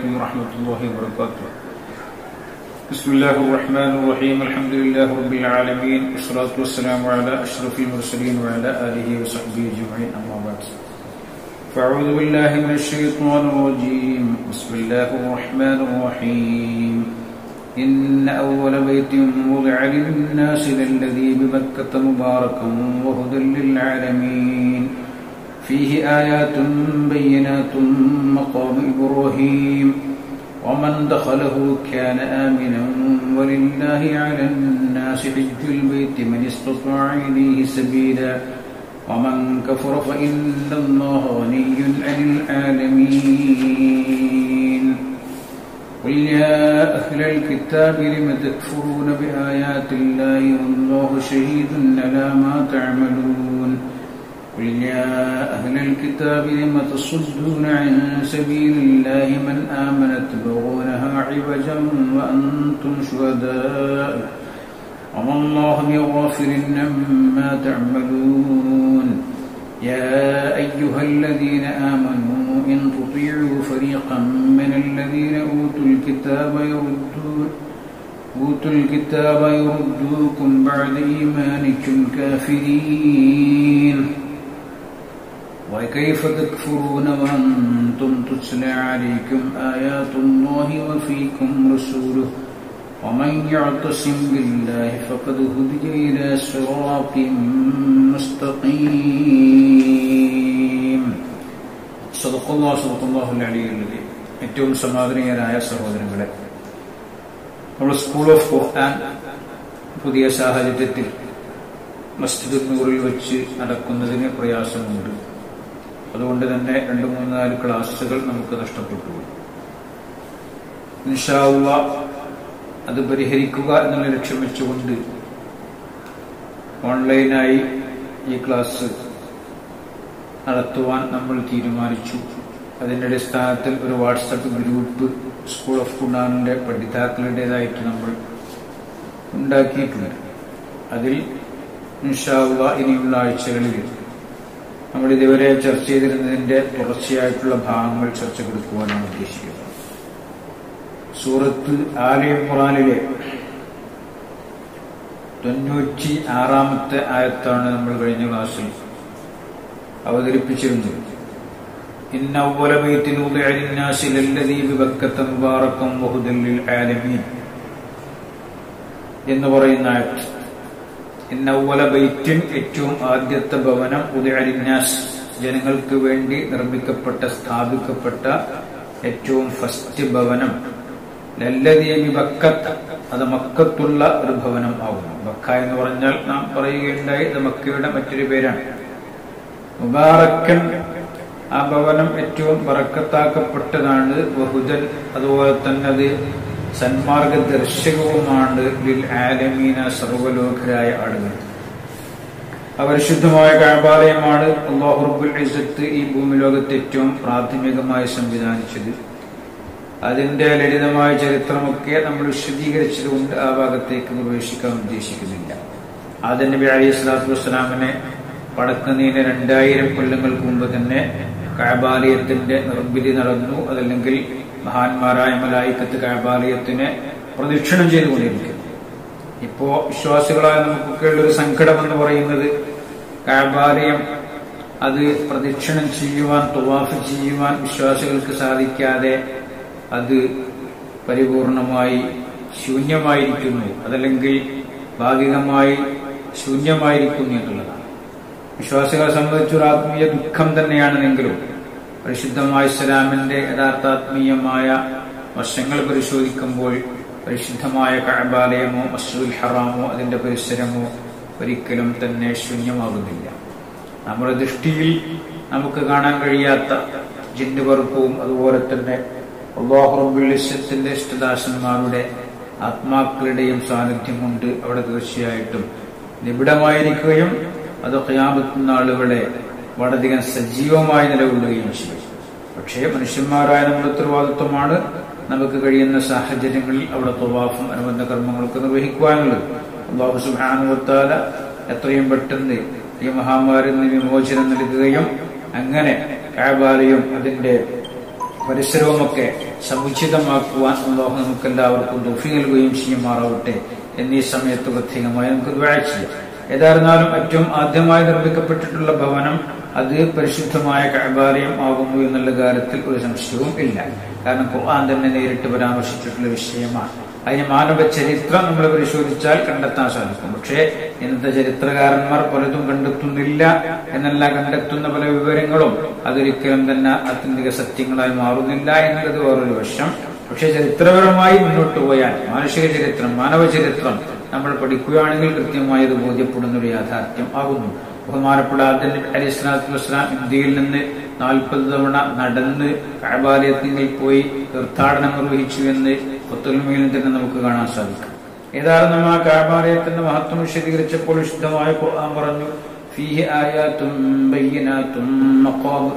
عليكم ورحمة الله وبركاته بسم الله الرحمن الرحيم الحمد لله رب العالمين والصلاة والسلام على أشرف المرسلين وعلى آله وصحبه أجمعين أما بعد فأعوذ بالله من الشيطان الرجيم بسم الله الرحمن الرحيم إن أول بيت وضع للناس للذي بمكة مباركا وهدى للعالمين فيه آيات بينات مقام إبراهيم ومن دخله كان آمنا ولله على الناس حج البيت من استطاع إليه سبيلا ومن كفر فإن الله غني عن العالمين قل يا أهل الكتاب لم تكفرون بآيات الله والله شهيد على ما تعملون قل يا أهل الكتاب لم تصدون عن سبيل الله من آمن تبغونها عوجا وأنتم شهداء وما الله بغافل عما تعملون يا أيها الذين آمنوا إن تطيعوا فريقا من الذين أوتوا الكتاب يردون أوتوا الكتاب يردوكم بعد إيمانكم كافرين وكيف تكفرون وأنتم تتلى عليكم آيات الله وفيكم رسوله ومن يعتصم بالله فقد هدي إلى صراط مستقيم صدق الله صدق الله العلي الذي ഏറ്റവും സമാദരണീയരായ സഹോദരങ്ങളെ നമ്മൾ സ്കൂൾ ഓഫ് ഖുർആൻ പുതിയ സാഹചര്യത്തിൽ മസ്ജിദ് നൂറിൽ വെച്ച് നടക്കുന്നതിന് പ്രയാസമുണ്ട് അതുകൊണ്ട് തന്നെ രണ്ട് മൂന്ന് നാല് ക്ലാസ്സുകൾ നമുക്ക് നഷ്ടപ്പെട്ടു നിഷാവുക അത് പരിഹരിക്കുക എന്നുള്ള ലക്ഷ്യം വെച്ചുകൊണ്ട് ഓൺലൈനായി ഈ ക്ലാസ് നടത്തുവാൻ നമ്മൾ തീരുമാനിച്ചു അതിന്റെ അടിസ്ഥാനത്തിൽ ഒരു വാട്സപ്പ് ഗ്രൂപ്പ് സ്കൂൾ ഓഫ് ഖുർആാനിന്റെ പഠിതാക്കളുടേതായിട്ട് നമ്മൾ ഉണ്ടാക്കിയിട്ടുണ്ട് അതിൽ നിഷാവുക ഇനിയുള്ള ആഴ്ചകളിൽ നമ്മൾ ഇതുവരെ ചർച്ച ചെയ്തിരുന്നതിന്റെ തുടർച്ചയായിട്ടുള്ള ഭാഗങ്ങൾ ചർച്ച കൊടുക്കുവാനാണ് ഉദ്ദേശിക്കുന്നത് സൂറത്ത് ആലയ ഖുറാനിലെ തൊണ്ണൂറ്റി ആറാമത്തെ ആയത്താണ് നമ്മൾ കഴിഞ്ഞ ക്ലാസ്സിൽ അവതരിപ്പിച്ചിരുന്നത് إن أول بيت وضع للناس للذي ببكة مباركا وهدى للعالمين എന്ന് പറയുന്ന ആയത്ത് ഇന്നവല ബൈറ്റിൻ ഏറ്റവും ആദ്യത്തെ ഭവനം ഉദയലിന്യാസ് ജനങ്ങൾക്ക് വേണ്ടി നിർമ്മിക്കപ്പെട്ട സ്ഥാപിക്കപ്പെട്ട ഏറ്റവും ഫസ്റ്റ് ഭവനം ലല്ലദേവി ബക്കത്ത് അത് മക്കത്തുള്ള ഒരു ഭവനം ആകുന്നു ബക്ക എന്ന് പറഞ്ഞാൽ നാം പറയുകയുണ്ടായി ഇത് മക്കയുടെ മറ്റൊരു പേരാണ് മുബാറക്കൻ ആ ഭവനം ഏറ്റവും ബറക്കത്താക്കപ്പെട്ടതാണ് ബഹുദൻ അതുപോലെ തന്നെ അത് സന്മാർഗദർശകവുമാണ് ലിൽ ആലമീന സർവലോകരായ ആളുകൾ അപരിശുദ്ധമായ കാബാലയമാണ് അള്ളാഹു റബ്ബുൽ ഇസത്ത് ഈ ഭൂമി ലോകത്ത് ഏറ്റവും പ്രാഥമികമായി സംവിധാനിച്ചത് അതിന്റെ ലളിതമായ ചരിത്രമൊക്കെ നമ്മൾ വിശദീകരിച്ചതുകൊണ്ട് ആ ഭാഗത്തേക്ക് പ്രവേശിക്കാൻ ഉദ്ദേശിക്കുന്നില്ല ആദ്യ നബി അലി സ്വലാത്തു വസ്സലാമിനെ പടക്കുന്നതിന് രണ്ടായിരം കൊല്ലങ്ങൾക്ക് മുമ്പ് തന്നെ കാബാലയത്തിന്റെ നിർമ്മിതി നടന്നു അതല്ലെങ്കിൽ മഹാന്മാരായ മലായിക്കത്ത് കാബാലയത്തിനെ പ്രദക്ഷിണം ചെയ്തുകൊണ്ടിരിക്കുന്നു ഇപ്പോ വിശ്വാസികളായ നമുക്കൊക്കെയുള്ള ഒരു സങ്കടം എന്ന് പറയുന്നത് കാബാലയം അത് പ്രദക്ഷിണം ചെയ്യുവാൻ തുവാഫ് ചെയ്യുവാൻ വിശ്വാസികൾക്ക് സാധിക്കാതെ അത് പരിപൂർണമായി ശൂന്യമായിരിക്കുന്നു അതല്ലെങ്കിൽ ഭാഗികമായി ശൂന്യമായിരിക്കുന്നു എന്നുള്ളതാണ് വിശ്വാസികളെ സംബന്ധിച്ചൊരു ആത്മീയ ദുഃഖം തന്നെയാണെങ്കിലും പരിശുദ്ധമായ ഇസ്ലാമിന്റെ യഥാർത്ഥാത്മീയമായ വശങ്ങൾ പരിശോധിക്കുമ്പോൾ പരിശുദ്ധമായ കഴബാലയമോ മസ്ജുൽ ഹറാമോ അതിന്റെ പരിസരമോ ഒരിക്കലും തന്നെ ശൂന്യമാകുന്നില്ല നമ്മുടെ ദൃഷ്ടിയിൽ നമുക്ക് കാണാൻ കഴിയാത്ത ജിന്നുവർപ്പവും അതുപോലെ തന്നെ അള്ളാഹുറബുലിസത്തിന്റെ ഇഷ്ടദാസന്മാരുടെ ആത്മാക്കളുടെയും സാന്നിധ്യം കൊണ്ട് അവിടെ തീർച്ചയായിട്ടും നിബിഡമായിരിക്കുകയും അത് ഖയാമത്ത് നാളുകളെ വളരെയധികം സജീവമായി നിലകൊള്ളുകയും ചെയ്യും പക്ഷേ മനുഷ്യന്മാരായ നമ്മുടെ ഉത്തരവാദിത്വമാണ് നമുക്ക് കഴിയുന്ന സാഹചര്യങ്ങളിൽ അവിടെ തൊവാഫും അനുബന്ധ കർമ്മങ്ങളൊക്കെ നിർവഹിക്കുവാനുള്ളത് അള്ളാഹു സുബാനുവത്താല എത്രയും പെട്ടെന്ന് ഈ മഹാമാരിൽ നിന്ന് വിമോചനം നൽകുകയും അങ്ങനെ കാബാലയും അതിന്റെ പരിസരവുമൊക്കെ സമുചിതമാക്കുവാൻ അള്ളാഹു നമുക്ക് എല്ലാവർക്കും ദുഃഖി നൽകുകയും ചെയ്യുമാറാവട്ടെ എന്നീ സമയത്ത് പ്രത്യേകമായി നമുക്ക് ദ്വാഴ ചെയ്യാം ഏതായിരുന്നാലും ഏറ്റവും ആദ്യമായി നിർമ്മിക്കപ്പെട്ടിട്ടുള്ള ഭവനം അത് പരിശുദ്ധമായ കഴബാലയം ആകുന്നു എന്നുള്ള കാര്യത്തിൽ ഒരു സംശയവും ഇല്ല കാരണം ഖുർആൻ തന്നെ നേരിട്ട് പരാമർശിച്ചിട്ടുള്ള വിഷയമാണ് അതിന് മാനവ ചരിത്രം നമ്മൾ പരിശോധിച്ചാൽ കണ്ടെത്താൻ സാധിക്കും പക്ഷേ ഇന്നത്തെ ചരിത്രകാരന്മാർ പലതും കണ്ടെത്തുന്നില്ല എന്നല്ല കണ്ടെത്തുന്ന പല വിവരങ്ങളും അതൊരിക്കലും തന്നെ ആത്യന്തിക സത്യങ്ങളായി മാറുന്നില്ല എന്നുള്ളത് വേറൊരു വശം പക്ഷെ ചരിത്രപരമായി മുന്നോട്ട് പോയാൽ മാനുഷിക ചരിത്രം മാനവ ചരിത്രം നമ്മൾ പഠിക്കുകയാണെങ്കിൽ കൃത്യമായി അത് ബോധ്യപ്പെടുന്ന ഒരു യാഥാർത്ഥ്യം ആകുന്നു ബഹുമാനപ്പെട്ട ആദ്യം അലി സ്വലാത്തു വസ്സലാം ഇന്ത്യയിൽ നിന്ന് നാൽപ്പത് തവണ നടന്ന് കഴബാലയത്തിൽ പോയി തീർത്ഥാടനം നിർവഹിച്ചു എന്ന് കൊത്തുൽമയിലും തന്നെ നമുക്ക് കാണാൻ സാധിക്കും ഏതായാലും നമ്മൾ ആ കഴബാലയത്തിന്റെ മഹത്വം വിശദീകരിച്ചപ്പോൾ വിശുദ്ധമായ ഖുർആൻ പറഞ്ഞു ഫീഹി ആയാത്തും ബയ്യനാത്തും മഖാമു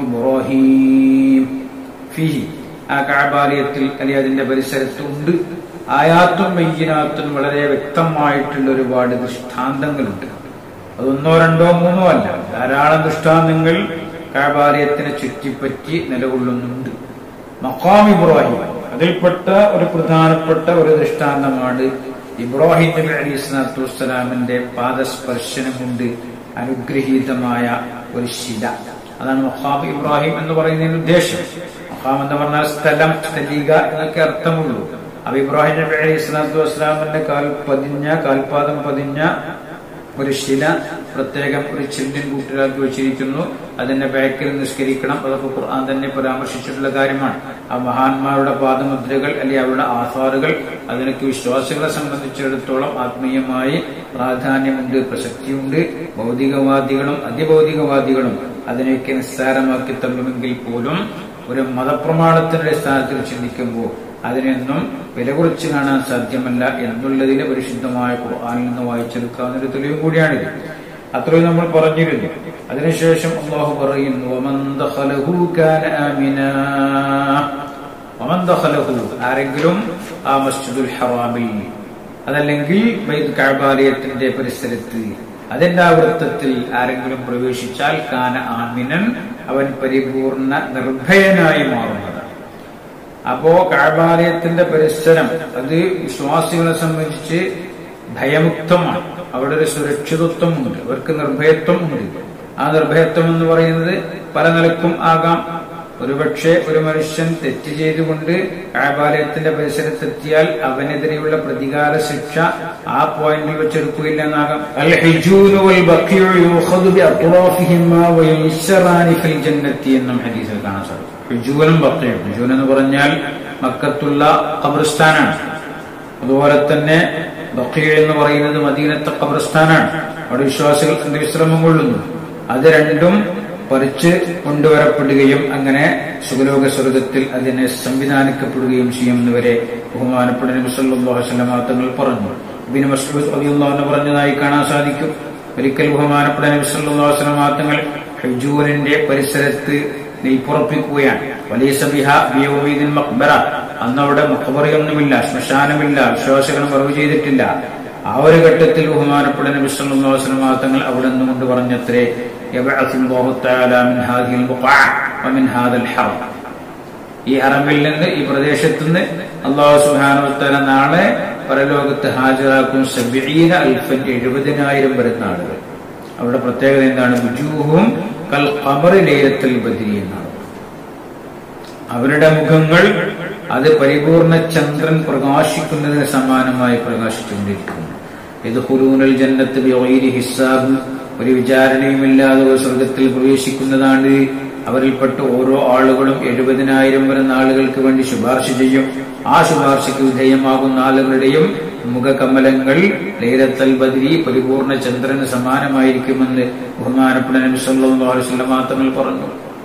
ഇബ്രാഹീം ഫീഹി ആ കഴബാലയത്തിൽ അല്ലെങ്കിൽ അതിന്റെ പരിസരത്ത് ഉണ്ട് ആയാത്തും ബയ്യനാത്തും വളരെ വ്യക്തമായിട്ടുള്ള ഒരുപാട് ദൃഷ്ടാന്തങ്ങളുണ്ട് അതൊന്നോ രണ്ടോ മൂന്നോ അല്ല ധാരാളം ദൃഷ്ടാന്തങ്ങൾ കാബാലയത്തിനെ ചുറ്റിപ്പറ്റി നിലകൊള്ളുന്നുണ്ട് മക്കാം ഇബ്രാഹിം അതിൽപ്പെട്ട ഒരു പ്രധാനപ്പെട്ട ഒരു ദൃഷ്ടാന്തമാണ് ഇബ്രാഹിം നബി അലി സ്വലാത്തു വസ്സലാമിന്റെ പാദസ്പർശനം കൊണ്ട് അനുഗ്രഹീതമായ ഒരു ശില അതാണ് മഖാം ഇബ്രാഹിം എന്ന് പറയുന്നതിന്റെ ഉദ്ദേശം മഖാം എന്ന് പറഞ്ഞാൽ സ്ഥലം സ്ഥലിക എന്നൊക്കെ അർത്ഥമുള്ളൂ അപ്പൊ ഇബ്രാഹിം നബി അലൈഹി സ്വലാത്തു വസ്സലാമിന്റെ കാൽ പതിഞ്ഞ കാൽപാദം പതിഞ്ഞ ഒരു ശില പ്രത്യേകം ഒരു ചില്ലിൻ കൂട്ടിലാക്കി വെച്ചിരിക്കുന്നു അതിന്റെ ബാക്കിൽ നിസ്കരിക്കണം അതൊക്കെ ഖുർആൻ തന്നെ പരാമർശിച്ചിട്ടുള്ള കാര്യമാണ് ആ മഹാന്മാരുടെ പാദമുദ്രകൾ അല്ലെങ്കിൽ അവരുടെ ആധാറുകൾ അതിനൊക്കെ വിശ്വാസികളെ സംബന്ധിച്ചിടത്തോളം ആത്മീയമായി പ്രാധാന്യമുണ്ട് പ്രസക്തിയുണ്ട് ഭൗതികവാദികളും അതിഭൗതികവാദികളും അതിനെയൊക്കെ നിസ്സാരമാക്കി തള്ളുമെങ്കിൽ പോലും ഒരു മതപ്രമാണത്തിന്റെ അടിസ്ഥാനത്തിൽ ചിന്തിക്കുമ്പോൾ അതിനൊന്നും വില കുറച്ച് കാണാൻ സാധ്യമല്ല എന്നുള്ളതിന് പരിശുദ്ധമായ ഖുർആനിൽ നിന്ന് വായിച്ചെടുക്കാവുന്ന ഒരു തെളിവും കൂടിയാണിത് അത്രയും നമ്മൾ പറഞ്ഞിരുന്നു അതിനുശേഷം അള്ളാഹു പറയുന്നു "വമൻ ദഖലഹു കാന ആമിനാ." വമൻ ദഖലഹു ആരെങ്കിലും ആ മസ്ജിദുൽ ഹറാമിൽ അതല്ലെങ്കിൽ ബൈത്ത് കഅബാലയത്തിന്റെ പരിസരത്ത് അതിന്റെ ആ വൃത്തത്തിൽ ആരെങ്കിലും പ്രവേശിച്ചാൽ കാന ആമിനൻ അവൻ പരിപൂർണ നിർഭയനായി മാറുന്നതാണ് അപ്പോ കാബാലയത്തിന്റെ പരിസരം അത് വിശ്വാസികളെ സംബന്ധിച്ച് ഭയമുക്തമാണ് അവിടെ ഒരു സുരക്ഷിതത്വമുണ്ട് അവർക്ക് നിർഭയത്വമുണ്ട് ആ നിർഭയത്വം എന്ന് പറയുന്നത് പല നിലക്കും ആകാം ഒരുപക്ഷെ ഒരു മനുഷ്യൻ തെറ്റ് ചെയ്തുകൊണ്ട് കാബാലയത്തിന്റെ പരിസരത്തെത്തിയാൽ അവനെതിരെയുള്ള പ്രതികാര ശിക്ഷ ആ പോയിന്റിൽ വെച്ചെടുക്കുകയില്ല എന്നാകാം അൽ ഹിജൂനു വൽ ബഖിഉ യൂഖദു ബി അത്റാഫിഹിമാ വയുൻശറാനി ഫിൽ ജന്നത്തി എന്നും ഹദീസിൽ കാണാൻ സാധിക്കും ഹിജൂനും ബഖിഉം ഹിജൂൻ എന്ന് പറഞ്ഞാൽ മക്കത്തുള്ള ഖബർസ്ഥാനാണ് അതുപോലെ തന്നെ ബഖീ എന്ന് പറയുന്നത് മദീനത്തെ ഖബർസ്ഥാനാണ് അവിടെ വിശ്വാസികൾ വിശ്രമം കൊള്ളുന്നു അത് രണ്ടും പറിച്ച് കൊണ്ടുവരപ്പെടുകയും അങ്ങനെ സുഖലോക സ്വർഗത്തിൽ അതിനെ സംവിധാനിക്കപ്പെടുകയും ചെയ്യുന്നവരെ ബഹുമാനപ്പെട്ട നബി സല്ലല്ലാഹു അലൈഹി വസല്ലം തങ്ങൾ പറഞ്ഞു ഇബ്നു മസ്ഊദ് റളിയല്ലാഹു അൻഹു പറഞ്ഞതായി കാണാൻ സാധിക്കും ഒരിക്കൽ ബഹുമാനപ്പെട്ട നബി സല്ലല്ലാഹു അലൈഹി വസല്ലം തങ്ങൾ ഹുജൂറിന്റെ പരിസരത്ത് നെയ്പ്പുറപ്പിക്കുകയാണ് വലിയ സബിഹ ബിയൗമീദിൻ മഖ്ബറ അന്ന് അവിടെ മഖബറയൊന്നുമില്ല ശ്മശാനമില്ല വിശ്വാസികൾ മറവ് ചെയ്തിട്ടില്ല ആ ഒരു ഘട്ടത്തിൽ ബഹുമാനപ്പെട്ട നബി സല്ലല്ലാഹു അലൈഹി വസല്ലം തങ്ങൾ അവിടെ നിന്നുകൊണ്ട് പറഞ്ഞത്രേ يبعث الله تعالى من هذه البقعة ومن هذا الحرم ഈ ഹറമിൽ നിന്ന് ഈ പ്രദേശത്ത് നിന്ന് അള്ളാഹു സുഹാനുത്തല നാളെ പരലോകത്ത് ഹാജരാക്കും സബീന അൽഫൻ എഴുപതിനായിരം വരുന്ന ആളുകൾ അവരുടെ പ്രത്യേകത എന്താണ് ബുജൂഹും കൽ ഖമറി ലേലത്തിൽ ബദ്രി എന്നാണ് അവരുടെ മുഖങ്ങൾ അത് പരിപൂർണ ചന്ദ്രൻ പ്രകാശിക്കുന്നതിന് സമാനമായി പ്രകാശിച്ചുകൊണ്ടിരിക്കുന്നു ഇത് ഹുലൂനൽ ജന്നത്ത് ബിഗൈരി ഹിസാബ് ഒരു വിചാരണയുമില്ലാതെ ഒരു സ്വർഗത്തിൽ പ്രവേശിക്കുന്നതാണ് അവരിൽപ്പെട്ട ഓരോ ആളുകളും എഴുപതിനായിരം വരുന്ന ആളുകൾക്ക് വേണ്ടി ശുപാർശ ചെയ്യും ആ ശുപാർശയ്ക്ക് വിധേയമാകുന്ന ആളുകളുടെയും മുഖകമലങ്ങൾ ലൈലത്തൽ ബദ്രി പരിപൂർണ ചന്ദ്രന് സമാനമായിരിക്കുമെന്ന് ബഹുമാനപ്പെട്ട നബി സല്ലല്ലാഹു അലൈഹി വസല്ലം തങ്ങൾ പറഞ്ഞു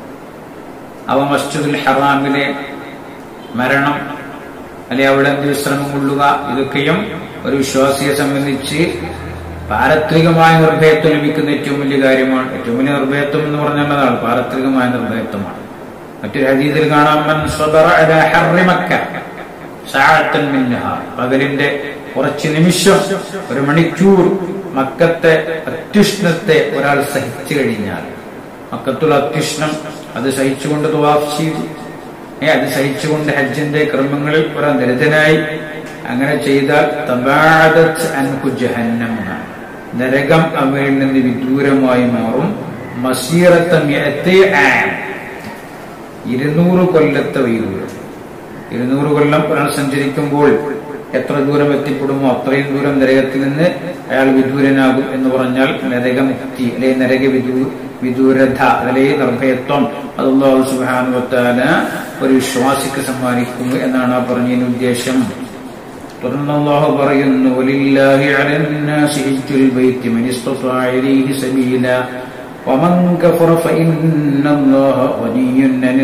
അവ മസ്ജിദുൽ ഹറാമിലെ മരണം അല്ലെ അവിടെ വിശ്രമം കൊള്ളുക ഇതൊക്കെയും ഒരു വിശ്വാസിയെ സംബന്ധിച്ച് പാരത്രികമായ നിർഭയത്വം ലഭിക്കുന്ന ഏറ്റവും വലിയ കാര്യമാണ് ഏറ്റവും വലിയ നിർഭയത്വം എന്ന് പറഞ്ഞാൽ അതാണ് പാരത്രികമായ നിർഭയത്വമാണ് മറ്റൊരു ഹദീസിൽ കാണാം മൻ സബറ അലാ ഹർറി മക്ക സഅത്തൻ മിൻ നഹാർ പകലിന്റെ കുറച്ച് നിമിഷം ഒരു മണിക്കൂർ മക്കത്തെ അത്യുഷ്ണത്തെ ഒരാൾ സഹിച്ചു കഴിഞ്ഞാൽ മക്കത്തുള്ള അത്യുഷ്ണം അത് സഹിച്ചുകൊണ്ട് തുവാഫ് ചെയ്തു ഏ അത് സഹിച്ചുകൊണ്ട് ഹജ്ജിന്റെ കർമ്മങ്ങളിൽ കുറെ നിരതനായി അങ്ങനെ ചെയ്താൽ തബാദത്ത് അൻഹു ജഹന്നം എന്നാണ്. നരകം അവരിൽ നിന്ന് വിദൂരമായി മാറും മസീറത്ത മിഅത്തി ആം. ഇരുന്നൂറ് കൊല്ലത്തെ വൈദൂരം ഇരുന്നൂറ് കൊല്ലം ഒരാൾ സഞ്ചരിക്കുമ്പോൾ എത്ര ദൂരം എത്തിപ്പെടുമോ അത്രയും ദൂരം നരകത്തിൽ നിന്ന് അയാൾ വിദൂരനാകും എന്ന് പറഞ്ഞാൽ നരകമുക്തി അല്ലെ നരക വിദൂ വിദൂരത അല്ലെ നിർഭയത്വം അള്ളാഹു സുബാനുവത്താല ഒരു വിശ്വാസിക്ക് സമ്മാനിക്കുന്നു എന്നാണ് ആ പറഞ്ഞതിന് ഉദ്ദേശം തുടർന്ന് അള്ളാഹു പറയുന്നു "വലില്ലാഹി അലന്നാസി ഹിജ്ജുൽ ബൈത്തി മൻ ഇസ്തത്വഅ ഇലൈഹി സബീല ومن كفر فإن الله غني عن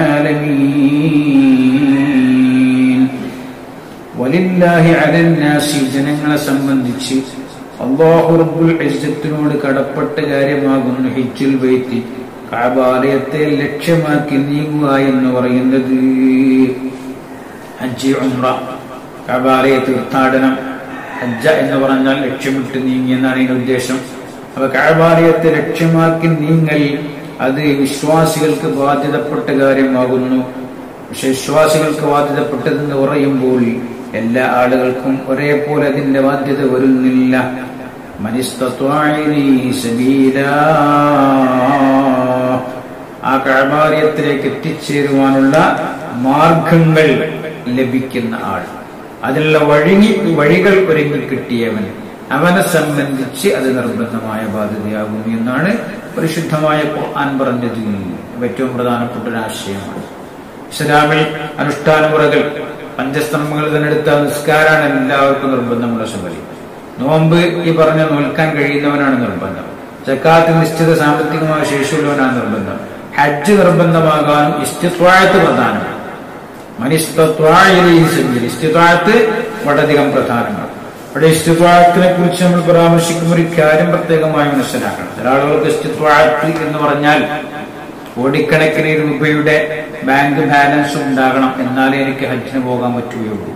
العالمين വലില്ലാഹി അലന്നാസി ജനങ്ങളെ സംബന്ധിച്ച് അള്ളാഹു റബ്ബുൽ ഇസ്സത്തിനോട് കടപ്പെട്ട കാര്യമാകുന്നു ഹിജ്ജുൽ ബൈത്തി കാബാലയത്തെ ലക്ഷ്യമാക്കി നീങ്ങുക എന്ന് പറയുന്നത് ഹജ്ജ് ഉംറ കാബാലയ തീർത്ഥാടനം ഹജ്ജ എന്ന് പറഞ്ഞാൽ ലക്ഷ്യമിട്ട് നീങ്ങി എന്നാണ് ഇതിന്റെ ഉദ്ദേശം അപ്പൊ കാബാലയത്തെ ലക്ഷ്യമാക്കി നീങ്ങൽ അത് വിശ്വാസികൾക്ക് ബാധ്യതപ്പെട്ട കാര്യമാകുന്നു പക്ഷെ വിശ്വാസികൾക്ക് ബാധ്യതപ്പെട്ടതെന്ന് പറയുമ്പോൾ എല്ലാ ആളുകൾക്കും ഒരേപോലെ അതിന്റെ ബാധ്യത വരുന്നില്ല മനിസ്തത്വാഇലൈ സബീലാ. ആ കഴബാലയത്തിലേക്ക് എത്തിച്ചേരുവാനുള്ള മാർഗങ്ങൾ ലഭിക്കുന്ന ആൾ അതിനുള്ള വഴി വഴികൾ ഒരുങ്ങി കിട്ടിയവൻ അവനെ സംബന്ധിച്ച് അത് നിർബന്ധമായ ബാധ്യതയാകും എന്നാണ് പരിശുദ്ധമായ ഖുർആൻ പറഞ്ഞത് ഏറ്റവും പ്രധാനപ്പെട്ട ഒരു ആശയമാണ് ഇസ്ലാമിൽ അനുഷ്ഠാന മുറകൾ പഞ്ചസ്തംഭങ്ങൾ തന്നെ എടുത്ത നിസ്കാരാണ് എല്ലാവർക്കും നിർബന്ധമുള്ള ശബരി നോമ്പ് ഈ പറഞ്ഞ നോൽക്കാൻ കഴിയുന്നവനാണ് നിർബന്ധം ജക്കാത്ത് നിശ്ചിത സാമ്പത്തികമായ ശേഷിയുള്ളവനാണ് നിർബന്ധം ഹജ്ജ് നിർബന്ധമാകാനും ഇസ്തിത്വായത്ത് പ്രധാനമാണ് ഇസ്തിത്വായത്ത് വളരെയധികം പ്രധാനമാണ് അവിടെ ഇസ്തിത്വായത്തിനെ കുറിച്ച് നമ്മൾ പരാമർശിക്കുമ്പോൾ ഒരു കാര്യം പ്രത്യേകമായി മനസ്സിലാക്കണം ചില ആളുകൾക്ക് ഇസ്തിത്വായത്ത് എന്ന് പറഞ്ഞാൽ കോടിക്കണക്കിന് രൂപയുടെ ബാങ്ക് ബാലൻസ് ഉണ്ടാകണം എന്നാലേ എനിക്ക് ഹജ്ജിന് പോകാൻ പറ്റുകയുള്ളൂ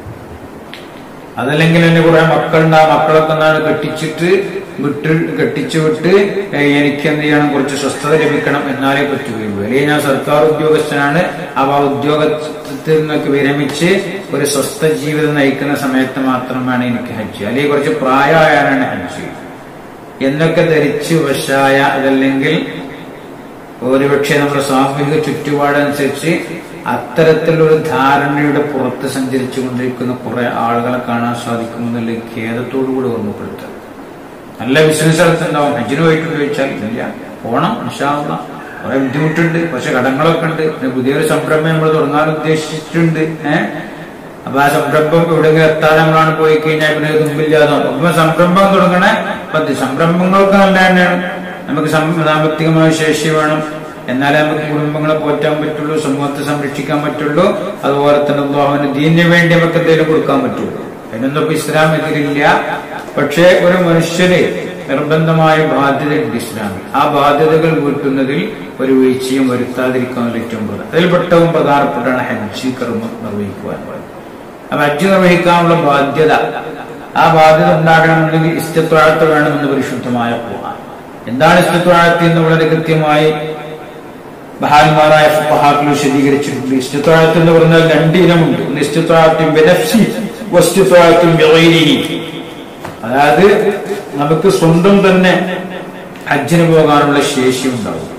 അതല്ലെങ്കിൽ എന്നെ കുറെ മക്കളുണ്ട് ആ മക്കളൊക്കെ നാളെ കെട്ടിച്ചിട്ട് വിട്ട് കെട്ടിച്ചു വിട്ട് ഏഹ് എനിക്ക് എന്ത് ചെയ്യണം കുറച്ച് സ്വസ്ഥത ലഭിക്കണം എന്നാലേ പറ്റുകയുള്ളൂ അല്ലെങ്കിൽ ഞാൻ സർക്കാർ ഉദ്യോഗസ്ഥനാണ് അവ ആ ഉദ്യോഗത്തിൽ നിന്നൊക്കെ വിരമിച്ച് ഒരു സ്വസ്ഥ ജീവിതം നയിക്കുന്ന സമയത്ത് മാത്രമാണ് എനിക്ക് ഹജ്ജ് അല്ലെങ്കിൽ കുറച്ച് പ്രായമായാലാണ് ഹജ്ജ് എന്നൊക്കെ ധരിച്ച് വശായ അതല്ലെങ്കിൽ ഒരുപക്ഷെ നമ്മുടെ സാമൂഹിക ചുറ്റുപാടനുസരിച്ച് അത്തരത്തിലൊരു ധാരണയുടെ പുറത്ത് സഞ്ചരിച്ചു കൊണ്ടിരിക്കുന്ന കുറെ ആളുകളെ കാണാൻ സാധിക്കുമെന്നുള്ള ഖേദത്തോടു കൂടി ഓർമ്മപ്പെടുത്തുക നല്ല ബിസിനസ് നടത്തുന്നുണ്ടാവും ഹജ്ജിന് പോയിട്ടുണ്ട് ചോദിച്ചാൽ ഇല്ല പോണം നിഷാവുന്ന കുറെ ബുദ്ധിമുട്ടുണ്ട് പക്ഷെ കടങ്ങളൊക്കെ ഉണ്ട് പിന്നെ പുതിയൊരു സംരംഭം നമ്മൾ തുടങ്ങാൻ ഉദ്ദേശിച്ചിട്ടുണ്ട് ഏഹ് അപ്പൊ ആ സംരംഭം എവിടെയെങ്കിലും എത്താൻ നമ്മളാണ് പോയി കഴിഞ്ഞാൽ പിന്നെ ഇത് മുമ്പില്ലാതാവും അപ്പൊ സംരംഭം തുടങ്ങണേ പത്ത് സംരംഭങ്ങളൊക്കെ നല്ല തന്നെയാണ് നമുക്ക് സം- സാമ്പത്തികമായ ശേഷി വേണം എന്നാലേ നമുക്ക് കുടുംബങ്ങളെ പോറ്റാൻ പറ്റുള്ളൂ സമൂഹത്തെ സംരക്ഷിക്കാൻ പറ്റുള്ളൂ അതുപോലെ തന്നെ അള്ളാഹുവിന് ദീനിന് വേണ്ടി നമുക്ക് എന്തെങ്കിലും കൊടുക്കാൻ പറ്റുള്ളൂ അതിനൊന്നും ഇപ്പൊ ഇസ്ലാം എതിരില്ല പക്ഷേ ഒരു മനുഷ്യന് നിർബന്ധമായ ബാധ്യതയുണ്ട് ഇസ്ലാമിൽ ആ ബാധ്യതകൾ വീട്ടുന്നതിൽ ഒരു വീഴ്ചയും വരുത്താതിരിക്കാൻ ഏറ്റവും പ്രധാനം അതിൽപ്പെട്ടവും പ്രധാനപ്പെട്ടാണ് ഹജ്ജ് കർമ്മം നിർവഹിക്കുവാൻ പറയുന്നത് അപ്പൊ ഹജ്ജ് നിർവഹിക്കാനുള്ള ബാധ്യത ആ ബാധ്യത ഉണ്ടാകണമെന്നുണ്ടെങ്കിൽ ഇഷ്ടത്വാഴത്ത് വേണമെന്ന് പരിശുദ്ധമായ പോകാൻ എന്താണ് ഇഷ്ടത്വാഴത്ത് എന്ന് വളരെ കൃത്യമായി ബഹാന്മാരായ ഫഹാക്കൾ വിശദീകരിച്ചിട്ടുണ്ട് ഇഷ്ടത്വാഴത്ത് എന്ന് പറഞ്ഞാൽ രണ്ട് ഇനമുണ്ട് ഒന്ന് ഇഷ്ടത്വാഴത്തും ബിനഫ്സി വസ്തുത്വാഴത്തും ബിഗൈരിഹി അതായത് നമുക്ക് സ്വന്തം തന്നെ ഹജ്ജിന് പോകാനുള്ള ശേഷി ഉണ്ടാവും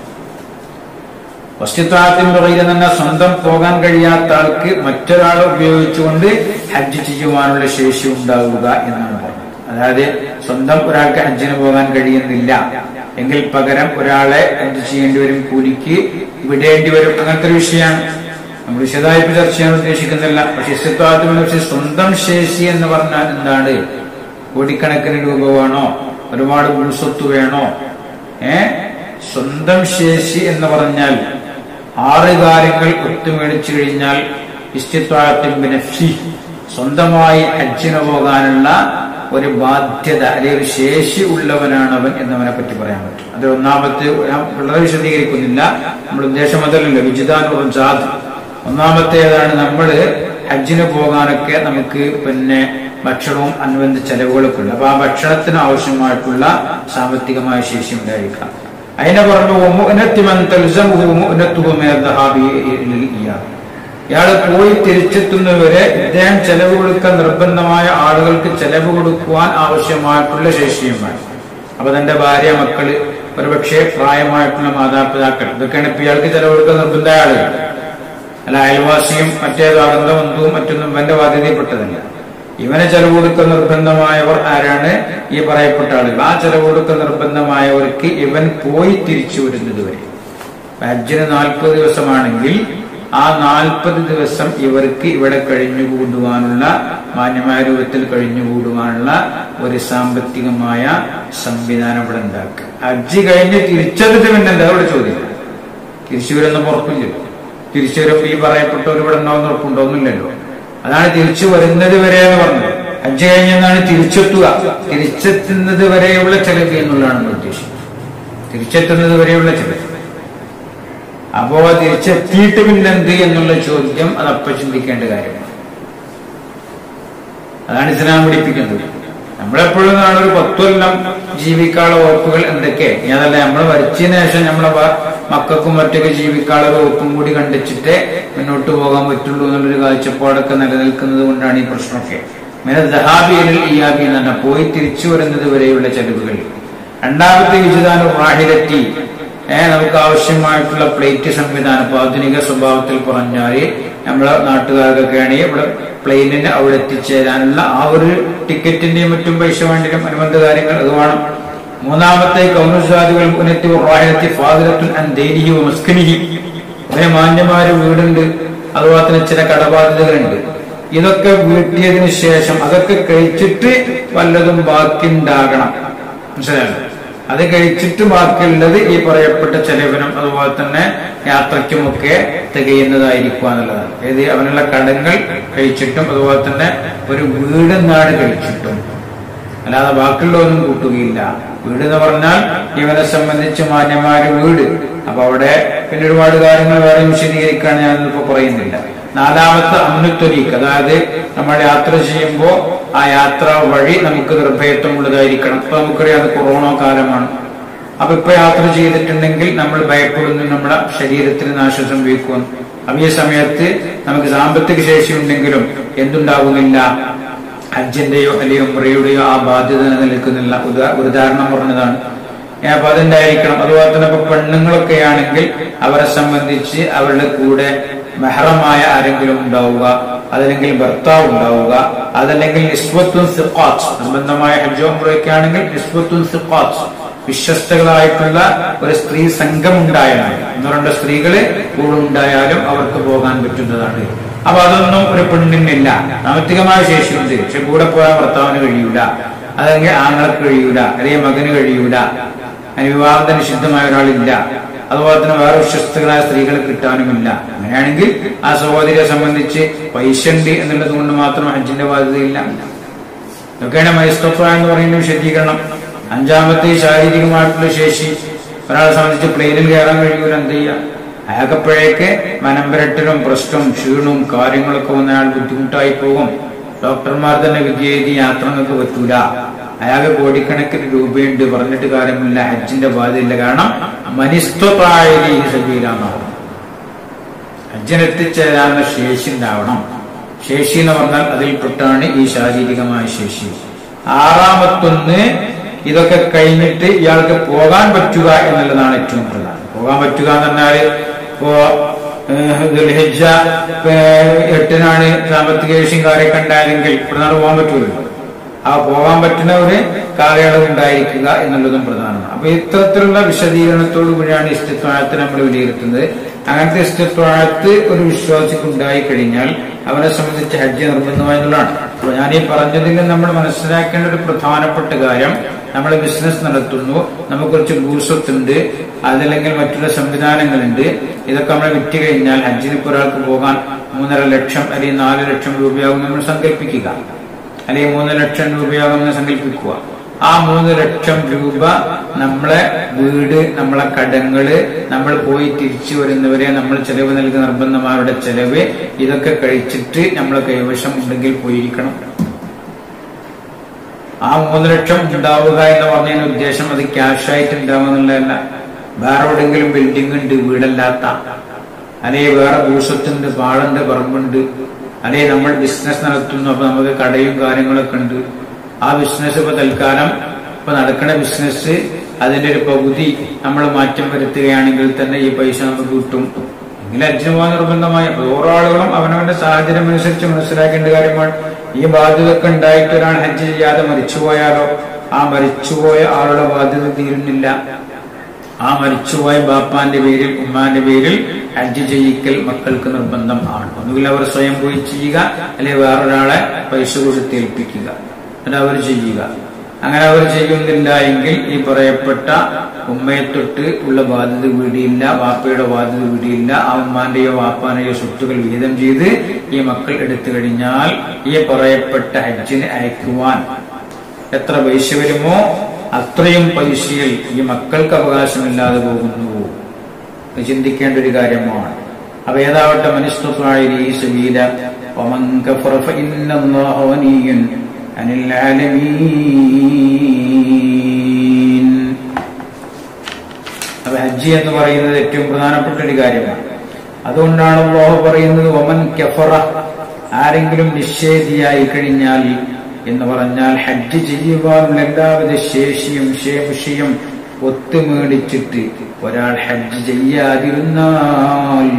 വസ്തുത്വാത്തിന് പറയുക തന്നെ സ്വന്തം പോകാൻ കഴിയാത്ത ആൾക്ക് മറ്റൊരാളെ ഉപയോഗിച്ചുകൊണ്ട് ഹജ്ജ് ചെയ്യുവാനുള്ള ശേഷി ഉണ്ടാവുക എന്നാണ് പറഞ്ഞത് അതായത് സ്വന്തം ഒരാൾക്ക് ഹജ്ജിന് പോകാൻ കഴിയുന്നില്ല എങ്കിൽ പകരം ഒരാളെ എന്ത് ചെയ്യേണ്ടി വരും കൂലിക്ക് വിടേണ്ടി വരും അങ്ങനത്തെ ഒരു വിഷയമാണ് നമ്മൾ വിശദമായി ഇപ്പൊ ചർച്ച ചെയ്യാൻ ഉദ്ദേശിക്കുന്നില്ല പക്ഷെ ഇസ്തിത്വാത്തിന് പക്ഷെ സ്വന്തം ശേഷി എന്ന് പറഞ്ഞാൽ എന്താണ് കോടിക്കണക്കിന് രൂപ വേണോ ഒരുപാട് ഭൂസ്വത്ത് വേണോ ഏ സ്വന്തം ശേഷി എന്ന് പറഞ്ഞാൽ ആറ് കാര്യങ്ങൾ ഒത്തുമേടിച്ചു കഴിഞ്ഞാൽ ഇസ്തിത്വാഴത്തിൽ ബിനഫ്സി സ്വന്തമായി ഹജ്ജിന് പോകാനുള്ള ഒരു ബാധ്യത അല്ലെങ്കിൽ ഒരു ശേഷി ഉള്ളവനാണ് അവൻ എന്നവനെ പറ്റി പറയാൻ പറ്റും അത് ഒന്നാമത്തെ ഞാൻ വളരെ വിശദീകരിക്കുന്നില്ല നമ്മുടെ ഉദ്ദേശം അതല്ലല്ലോ വിജിതാനുള്ള ജാത് ഒന്നാമത്തേതാണ് നമ്മൾ ഹജ്ജിന് പോകാനൊക്കെ നമുക്ക് പിന്നെ ഭക്ഷണവും അനുബന്ധ ചെലവുകളൊക്കെ ഉണ്ട് അപ്പൊ ആ ഭക്ഷണത്തിന് ആവശ്യമായിട്ടുള്ള സാമ്പത്തികമായ ശേഷി ഉണ്ടായിരിക്കാം അതിനെ പറഞ്ഞു ഇയാൾ പോയി തിരിച്ചെത്തുന്നവരെ ഇദ്ദേഹം ചെലവ് കൊടുക്കാൻ നിർബന്ധമായ ആളുകൾക്ക് ചെലവ് കൊടുക്കുവാൻ ആവശ്യമായിട്ടുള്ള ശേഷിയും വേണം അപ്പൊ തന്റെ ഭാര്യ മക്കള് ഒരുപക്ഷെ പ്രായമായിട്ടുള്ള മാതാപിതാക്കൾ ഇതൊക്കെയാണ് ഇപ്പൊ ഇയാൾക്ക് ചെലവ് കൊടുക്കാൻ നിർബന്ധമായ ആളുകൾ അല്ല അയൽവാസിയും മറ്റേതോ അകന്ന ബന്ധുവും മറ്റൊന്നും ഇവന്റെ ബാധ്യതയിൽപ്പെട്ടതല്ല ഇവനെ ചെലവ് കൊടുക്കാൻ നിർബന്ധമായവർ ആരാണ് ഈ പറയപ്പെട്ട ആളുകൾ ആ ചെലവ് കൊടുക്കാൻ നിർബന്ധമായവർക്ക് ഇവൻ പോയി തിരിച്ചു വരുന്നത് വരെ ഹജ്ജിന് നാൽപ്പത് ദിവസമാണെങ്കിൽ ആ നാൽപ്പത് ദിവസം ഇവർക്ക് ഇവിടെ കഴിഞ്ഞുകൂടുവാനുള്ള മാന്യമായ രൂപത്തിൽ കഴിഞ്ഞുകൂടുവാനുള്ള ഒരു സാമ്പത്തികമായ സംവിധാനം ഇവിടെ ഉണ്ടാക്കുക ഹജ്ജ് കഴിഞ്ഞ് തിരിച്ചെടുത്ത് പിന്നെ എന്താ ഇവിടെ ചോദ്യം തിരിച്ചു വരുന്ന ഉറപ്പില്ലല്ലോ തിരിച്ചു വരുമ്പോ ഈ പറയപ്പെട്ടവർ ഇവിടെ ഉണ്ടാവുന്ന ഉറപ്പുണ്ടോന്നില്ലല്ലോ അതാണ് തിരിച്ചു വരുന്നത് വരെ എന്ന് പറഞ്ഞത് ഹജ്ജ് കഴിഞ്ഞെന്നാണ് തിരിച്ചെത്തുക തിരിച്ചെത്തുന്നത് വരെയുള്ള ചെലവ് എന്നുള്ളതാണ് നമ്മൾ ഉദ്ദേശിക്കുന്നത് തിരിച്ചെത്തുന്നത് വരെയുള്ള ചെലവ് അപ്പോ തിരിച്ചെത്തിയിട്ട് പിന്നെന്ത് എന്നുള്ള ചോദ്യം അതപ്പ ചിന്തിക്കേണ്ട കാര്യമാണ് അതാണ് ഇസ്ലാം പഠിപ്പിക്കുന്നത് നമ്മളെപ്പോഴും നാളെ ഒരു പത്തു കൊല്ലം ജീവിക്കാനുള്ള വകുപ്പുകൾ എന്തൊക്കെ ഇനി അതല്ല നമ്മൾ വരച്ചതിന് ശേഷം നമ്മളെ വ- മക്കൾക്കും മറ്റൊക്കെ ജീവിക്കാനുള്ള വകുപ്പും കൂടി കണ്ടിച്ചിട്ടേ മുന്നോട്ട് പോകാൻ പറ്റുള്ളൂ എന്നുള്ളൊരു കാഴ്ചപ്പാടൊക്കെ നിലനിൽക്കുന്നത് കൊണ്ടാണ് ഈ പ്രശ്നമൊക്കെ ഇങ്ങനെ ദഹാബിയലിൽ ഇയാബി എന്ന് പറഞ്ഞാൽ പോയി തിരിച്ചു വരുന്നത് വരെയുള്ള ചെലവുകൾ രണ്ടാമത്തെ വിജിതാനു റാഹിലെത്തി ഏഹ് നമുക്ക് ആവശ്യമായിട്ടുള്ള പ്ലേറ്റ് സംവിധാനം ഇപ്പൊ ആധുനിക സ്വഭാവത്തിൽ പറഞ്ഞാല് നമ്മളെ നാട്ടുകാർക്കൊക്കെ ആണെങ്കിൽ ഇവിടെ പ്ലെയിനിന് അവിടെ എത്തിച്ചേരാനുള്ള ആ ഒരു ടിക്കറ്റിന്റെയും മറ്റും പൈസ വേണ്ടിയും അനുബന്ധ കാര്യങ്ങൾ അത് വേണം മൂന്നാമത്തെ കൗനുസാദികൾ ഉന്നത്തി റാഹിലെത്തി ഫാദിലത്തുൻ അൻ ദേരിഹി മസ്കനിഹി അങ്ങനെ മാന്യമാര് വീടുണ്ട് അതുപോലെ തന്നെ ചില കടബാധ്യതകളുണ്ട് ഇതൊക്കെ വീട്ടിയതിനു ശേഷം അതൊക്കെ കഴിച്ചിട്ട് വല്ലതും ബാക്കി ഉണ്ടാകണം മനസ്സിലായോ അത് കഴിച്ചിട്ട് ബാക്കിയുള്ളത് ഈ പറയപ്പെട്ട ചെലവിനും അതുപോലെ തന്നെ യാത്രയ്ക്കുമൊക്കെ തികയുന്നതായിരിക്കുക എന്നുള്ളതാണ് ഏത് അവനുള്ള കടങ്ങൾ കഴിച്ചിട്ടും അതുപോലെ തന്നെ ഒരു വീട് നാട് കഴിച്ചിട്ടും അല്ലാതെ ബാക്കിയുള്ളതൊന്നും കൂട്ടുകയില്ല വീട് എന്ന് പറഞ്ഞാൽ ഇവനെ സംബന്ധിച്ച് മാന്യമായ ഒരു വീട് അപ്പൊ അവിടെ പിന്നെ ഒരുപാട് കാര്യങ്ങൾ വേറെ വിശദീകരിക്കാൻ ഞാനിപ്പോ പറയുന്നില്ല നാലാമത്തെ അമ്നുത്വരീക്ക് അതായത് നമ്മൾ യാത്ര ചെയ്യുമ്പോൾ ആ യാത്ര വഴി നമുക്ക് നിർഭയത്വമുള്ളതായിരിക്കണം ഇപ്പൊ നമുക്കറിയാം അത് കൊറോണ കാലമാണ് അപ്പൊ ഇപ്പൊ യാത്ര ചെയ്തിട്ടുണ്ടെങ്കിൽ നമ്മൾ ഭയപ്പെടുന്നു നമ്മുടെ ശരീരത്തിന് നാശം സംഭവിക്കും അപ്പൊ ഈ സമയത്ത് നമുക്ക് സാമ്പത്തിക ശേഷി ഉണ്ടെങ്കിലും എന്തുണ്ടാകുന്നില്ല ഹജ്ജിന്റെയോ അല്ലെങ്കിൽ ഉമ്രയുടെയോ ആ ബാധ്യത നിലനിൽക്കുന്നില്ല ഉദാ- ഒരു ഉദാഹരണം പറഞ്ഞതാണ് ഏ, അപ്പൊ അതുണ്ടായിരിക്കണം അതുപോലെ തന്നെ ഇപ്പൊ പെണ്ണുങ്ങളൊക്കെ ആണെങ്കിൽ അവരെ സംബന്ധിച്ച് അവരുടെ കൂടെ മെഹറമായ ആരെങ്കിലും ഉണ്ടാവുക അതല്ലെങ്കിൽ ഭർത്താവ് ഉണ്ടാവുക അതല്ലെങ്കിൽ നിസ്വത്തും സിഖാത്ത് സംബന്ധമായ ഹജ്ജോ ഉംറയൊക്കെ ആണെങ്കിൽ നിസ്വത്തും സിഖാത്ത് വിശ്വസ്തകളായിട്ടുള്ള ഒരു സ്ത്രീ സംഘം ഉണ്ടായാലും ഒന്നോ രണ്ടോ സ്ത്രീകള് കൂടെ ഉണ്ടായാലും അവർക്ക് പോകാൻ പറ്റുന്നതാണ് അപ്പൊ അതൊന്നും ഒരു പെണ്ണിനില്ല സാമ്പത്തികമായ ശേഷിയുണ്ട് പക്ഷെ കൂടെ പോകാൻ ഭർത്താവിന് കഴിയൂല അല്ലെങ്കിൽ ആങ്ങൾക്ക് കഴിയൂല അല്ലെങ്കിൽ മകന് കഴിയൂല അതിന് വിവാഹത്തിന് നിഷിദ്ധമായ ഒരാളില്ല അതുപോലെ തന്നെ വേറെ വിശ്വസ്തകളായ സ്ത്രീകളെ കിട്ടാനുമില്ല അങ്ങനെയാണെങ്കിൽ ആ സഹോദരിയെ സംബന്ധിച്ച് പൈസ ഉണ്ട് എന്നുള്ളത് കൊണ്ട് മാത്രം ഹജ്ജിന്റെ ബാധ്യതയില്ല ഇതൊക്കെയാണ് മൈസ്തത്വ എന്ന് പറയുന്ന വിശദീകരണം അഞ്ചാമത്തെ ശാരീരികമായിട്ടുള്ള ശേഷി ഒരാളെ സംബന്ധിച്ച് പ്ലെയിനിൽ കയറാൻ കഴിയൂല എന്ത് ചെയ്യാം അയാൾക്കപ്പോഴേക്ക് മനംപരട്ടലും പ്രശ്നവും ക്ഷീണവും കാര്യങ്ങളൊക്കെ വന്ന അയാൾ ബുദ്ധിമുട്ടായി പോകും ഡോക്ടർമാർ തന്നെ വിദ്യ യാത്ര നിങ്ങൾക്ക് പറ്റൂല അയാൾക്ക് കോടിക്കണക്കിന് രൂപയുണ്ട് പറഞ്ഞിട്ട് കാര്യമില്ല ഹജ്ജിന്റെ ബാധ്യതയില്ല കാരണം മനിസ്ത്വത്തായി സജീലാന്നാവും ഹജ്ജിനെത്തിച്ചേരാനുള്ള ശേഷി ഉണ്ടാവണം ശേഷി എന്ന് പറഞ്ഞാൽ അതിൽപ്പെട്ടാണ് ഈ ശാരീരികമായ ശേഷി ആറാമത്തൊന്ന് ഇതൊക്കെ കഴിഞ്ഞിട്ട് ഇയാൾക്ക് പോകാൻ പറ്റുക എന്നുള്ളതാണ് ഏറ്റവും പ്രധാനം പോകാൻ പറ്റുക എന്ന് പറഞ്ഞാല് ഇപ്പോ ഏഹ്, ദുൽഹിജ്ജ ഏഹ്, എട്ടിനാണ് സാമ്പത്തിക ശേഷിയും കാര്യമൊക്കെ ഉണ്ടായതെങ്കിൽ ഇവിടുന്നാണ് പോകാൻ പറ്റൂലല്ലോ ആ പോകാൻ പറ്റുന്ന ഒരു കാലയളവ് ഉണ്ടായിരിക്കുക എന്നുള്ളതും പ്രധാനമാണ് അപ്പൊ ഇത്തരത്തിലുള്ള വിശദീകരണത്തോടു കൂടിയാണ് ഇസ്തിത്വാഴത്ത് നമ്മൾ വിലയിരുത്തുന്നത് അങ്ങനത്തെ ഇസ്തിത്വാഴത്ത് ഒരു വിശ്വാസിക്ക് ഉണ്ടായി കഴിഞ്ഞാൽ അവനെ സംബന്ധിച്ച് ഹജ്ജ് നിർബന്ധമായെന്നുള്ളതാണ് അപ്പൊ ഞാൻ ഈ പറഞ്ഞതിൽ നമ്മൾ മനസ്സിലാക്കേണ്ട ഒരു പ്രധാനപ്പെട്ട കാര്യം നമ്മൾ ബിസിനസ് നടത്തുന്നു നമുക്ക് കുറച്ച് ഭൂസ്വത്തുണ്ട് അതല്ലെങ്കിൽ മറ്റുള്ള സംവിധാനങ്ങളുണ്ട് ഇതൊക്കെ നമ്മൾ വിറ്റ് കഴിഞ്ഞാൽ ഹജ്ജിന് ഇപ്പോൾ ഒരാൾക്ക് പോകാൻ മൂന്നര ലക്ഷം അല്ലെങ്കിൽ നാല് ലക്ഷം രൂപയാകും നമ്മൾ സങ്കല്പിക്കുക അല്ലെങ്കിൽ മൂന്ന് ലക്ഷം രൂപയാകുമെന്ന് സങ്കല്പിക്കുക ആ മൂന്ന് ലക്ഷം രൂപ നമ്മളെ വീട് നമ്മളെ കടങ്ങള് നമ്മൾ പോയി തിരിച്ചു വരുന്നവരെ നമ്മൾ ചെലവ് നൽകുന്ന നിർബന്ധമാരുടെ ചെലവ് ഇതൊക്കെ കഴിച്ചിട്ട് നമ്മളെ കൈവശം ഉണ്ടെങ്കിൽ പോയിരിക്കണം ആ മൂന്ന് ലക്ഷം ഉണ്ടാവുക എന്ന് പറഞ്ഞതിന് ഉദ്ദേശം അത് ക്യാഷ് ആയിട്ട് ഉണ്ടാവുക എന്നുള്ളതല്ല വേറെ എവിടെയെങ്കിലും ബിൽഡിംഗ് ഉണ്ട് വീടല്ലാത്ത അല്ലെങ്കിൽ വേറെ ഭൂഷത്തുണ്ട് പാടുണ്ട് പറമ്പുണ്ട് അല്ലെങ്കിൽ നമ്മൾ ബിസിനസ് നടത്തുന്നു അപ്പൊ നമുക്ക് കടയും കാര്യങ്ങളൊക്കെ ഉണ്ട് ആ ബിസിനസ് ഇപ്പൊ തൽക്കാലം ഇപ്പൊ നടക്കുന്ന ബിസിനസ് അതിന്റെ ഒരു പകുതി നമ്മൾ മാറ്റം വരുത്തുകയാണെങ്കിൽ തന്നെ ഈ പൈസ നമുക്ക് കിട്ടും എങ്കിലും അച്ഛന് പോകാൻ നിർബന്ധമായ ഓരോ ആളുകളും അവനവന്റെ സാഹചര്യം അനുസരിച്ച് മനസ്സിലാക്കേണ്ട കാര്യമാണ് ഈ ബാധ്യതയൊക്കെ ഉണ്ടായിട്ട് ഒരാൾ ഹജ്ജ് ചെയ്യാതെ മരിച്ചുപോയാലോ ആ മരിച്ചുപോയ ആളുടെ ബാധ്യത തീരുന്നില്ല ആ മരിച്ചുപോയ ബാപ്പാന്റെ പേരിൽ ഉമ്മാന്റെ പേരിൽ ഹജ്ജ് ചെയ്യിക്കൽ മക്കൾക്ക് നിർബന്ധം ആണ് ഒന്നുകിൽ അവർ സ്വയം പോയി ചെയ്യുക അല്ലെങ്കിൽ വേറൊരാളെ പൈസ കൊടുത്ത് ഏൽപ്പിക്കുക എന്നിട്ട് അവർ ചെയ്യുക അങ്ങനെ അവർ ചെയ്യുന്നില്ല എങ്കിൽ ഈ പറയപ്പെട്ട ഉമ്മയെ തൊട്ട് ഉള്ള ബാധ്യത വീടിയില്ല വാപ്പയുടെ ബാധ്യത വീടിയില്ല ആ ഉമ്മാന്റെയോ വാപ്പാന്റെയോ സ്വത്തുകൾ വീതം ചെയ്ത് ഈ മക്കൾ എടുത്തു കഴിഞ്ഞാൽ ഈ പറയപ്പെട്ട ഹജ്ജിന് അയക്കുവാൻ എത്ര പൈസ വരുമോ അത്രയും പൈസയിൽ ഈ മക്കൾക്ക് അവകാശമില്ലാതെ പോകുന്നു ഇത് ചിന്തിക്കേണ്ട ഒരു കാര്യമാണ് അപ്പൊ ഏതാവട്ടെ മനുഷ്യത്വമായ ഈ സബീല ومن كفر فإن الله غني عن العالمين അപ്പൊ ഹജ്ജ് എന്ന് പറയുന്നത് ഏറ്റവും പ്രധാനപ്പെട്ട ഒരു കാര്യമാണ് അതുകൊണ്ടാണ് അള്ളാഹു പറയുന്നത് ഒമൻ കഫറ ആരെങ്കിലും നിഷേധിയായി കഴിഞ്ഞാൽ എന്ന് പറഞ്ഞാൽ ഹജ്ജ് ചെയ്യുവാനുള്ള എല്ലാവിധ ശേഷിയും ശേഷിയും ഒത്തുമേടിച്ചിട്ട് ഒരാൾ ഹജ്ജ് ചെയ്യാതിരുന്നാൽ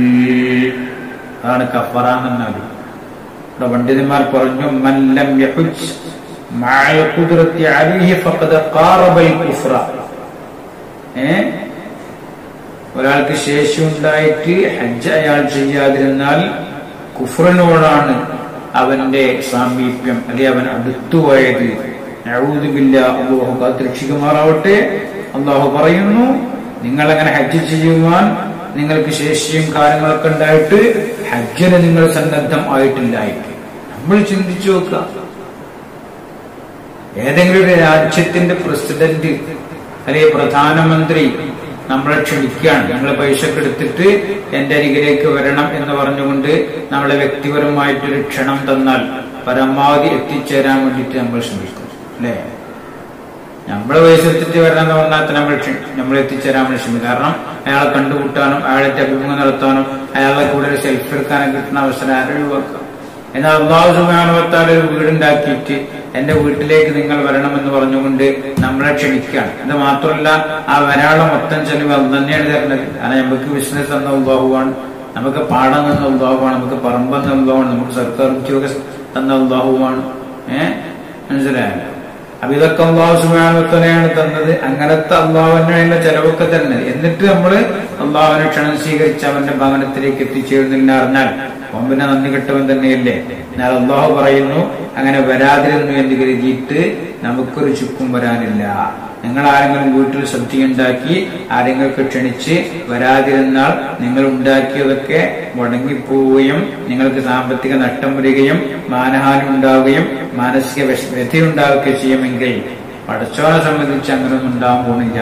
അതാണ് കഫറ എന്നാണ് ഇവിടെ പണ്ഡിതന്മാർ പറഞ്ഞു മല്ലം യഹുജ് മഅൽ ഖുദ്റത്തി അലൈഹി ഫഖദ് ഖാറബൽ കുഫ്ര ഏ ഒരാൾക്ക് ശേഷി ഉണ്ടായിട്ട് ഹജ്ജ് അയാൾ ചെയ്യാതിരുന്നാൽ കുഫറിനോടാണ് അവന്റെ സാമീപ്യം അല്ലെ അവൻ അടുത്തുപോയത് നഊദുബില്ല അള്ളാഹു കാത്തിരക്ഷിക്കുമാറാവട്ടെ അള്ളാഹു പറയുന്നു നിങ്ങൾ അങ്ങനെ ഹജ്ജ് ചെയ്യുവാൻ നിങ്ങൾക്ക് ശേഷിയും കാര്യങ്ങളൊക്കെ ഉണ്ടായിട്ട് ഹജ്ജിന് നിങ്ങൾ സന്നദ്ധം ആയിട്ടില്ലായിട്ട് നമ്മൾ ചിന്തിച്ചു നോക്കുക ഏതെങ്കിലും ഒരു രാജ്യത്തിന്റെ പ്രസിഡന്റ് അല്ലെങ്കിൽ പ്രധാനമന്ത്രി നമ്മളെ ക്ഷണിക്കുകയാണ് ഞങ്ങൾ പൈസ ഒക്കെ എടുത്തിട്ട് എന്റെ അരികിലേക്ക് വരണം എന്ന് പറഞ്ഞുകൊണ്ട് നമ്മളെ വ്യക്തിപരമായിട്ടൊരു ക്ഷണം തന്നാൽ പരമാവധി എത്തിച്ചേരാൻ വേണ്ടിയിട്ട് നമ്മൾ ശ്രമിക്കും അല്ലേ നമ്മൾ പൈസ എടുത്തിട്ട് വരണം എന്ന് പറഞ്ഞാൽ നമ്മൾ നമ്മൾ എത്തിച്ചേരാൻ വേണ്ടി ശ്രമിക്കും കാരണം അയാളെ കണ്ടുമുട്ടാനും അയാളെ അഭിമുഖം നടത്താനും അയാളെ കൂടെ ഒരു സെൽഫി എടുക്കാനും കിട്ടുന്ന അവസരം ആരും ഒഴിവാക്കാം എന്നാൽ അള്ളാഹു സുബാനുവത്താൽ ഒരു വീടുണ്ടാക്കിയിട്ട് എന്റെ വീട്ടിലേക്ക് നിങ്ങൾ വരണമെന്ന് പറഞ്ഞുകൊണ്ട് നമ്മളെ ക്ഷണിക്കുകയാണ് ഇത് മാത്രമല്ല ആ വരാളെ മൊത്തം ചെലവ് അത് തന്നെയാണ് തരുന്നത് കാരണം നമുക്ക് ബിസിനസ് എന്ന ഉദ്ഭാവമാണ് നമുക്ക് പാടം തന്ന ഉദ്ഭാവമാണ് നമുക്ക് പറമ്പ് എന്ന ഉദ്ഭാവമാണ് നമുക്ക് സർക്കാർ ഉദ്യോഗ തന്ന ഉദ്ഭാവമാണ് ഏഹ് മനസ്സിലായല്ലോ അപ്പൊ ഇതൊക്കെ അള്ളാഹു സുബാനുവത്തനെയാണ് തന്നത് അങ്ങനത്തെ അള്ളാഹുവിനുള്ള ചെലവൊക്കെ തന്നെ എന്നിട്ട് നമ്മള് അള്ളാഹുവിനെ ക്ഷണം സ്വീകരിച്ച് അവന്റെ ഭവനത്തിലേക്ക് എത്തിച്ചേരുന്നില്ല അറിഞ്ഞാൽ ഓമ്പിനെ നന്ദി കെട്ടവൻ തന്നെയല്ലേ എന്നാൽ അള്ളാഹു പറയുന്നു അങ്ങനെ വരാതിരുന്നു എന്ന് കരുതിയിട്ട് നമുക്കൊരു ചുക്കും വരാനില്ല നിങ്ങൾ ആരെങ്കിലും വീട്ടിൽ സദ്യയുണ്ടാക്കി ആരെങ്ങൾക്ക് ക്ഷണിച്ച് വരാതിരുന്നാൽ നിങ്ങൾ ഉണ്ടാക്കിയതൊക്കെ മുടങ്ങിപ്പോവുകയും നിങ്ങൾക്ക് സാമ്പത്തിക നഷ്ടം വരികയും മാനഹാനി ഉണ്ടാവുകയും മാനസിക വ്യഥയുണ്ടാവുകയും ചെയ്യുമെങ്കിൽ പടച്ചോനെ സംബന്ധിച്ച് അങ്ങനെയൊന്നും ഉണ്ടാവാൻ പോണില്ല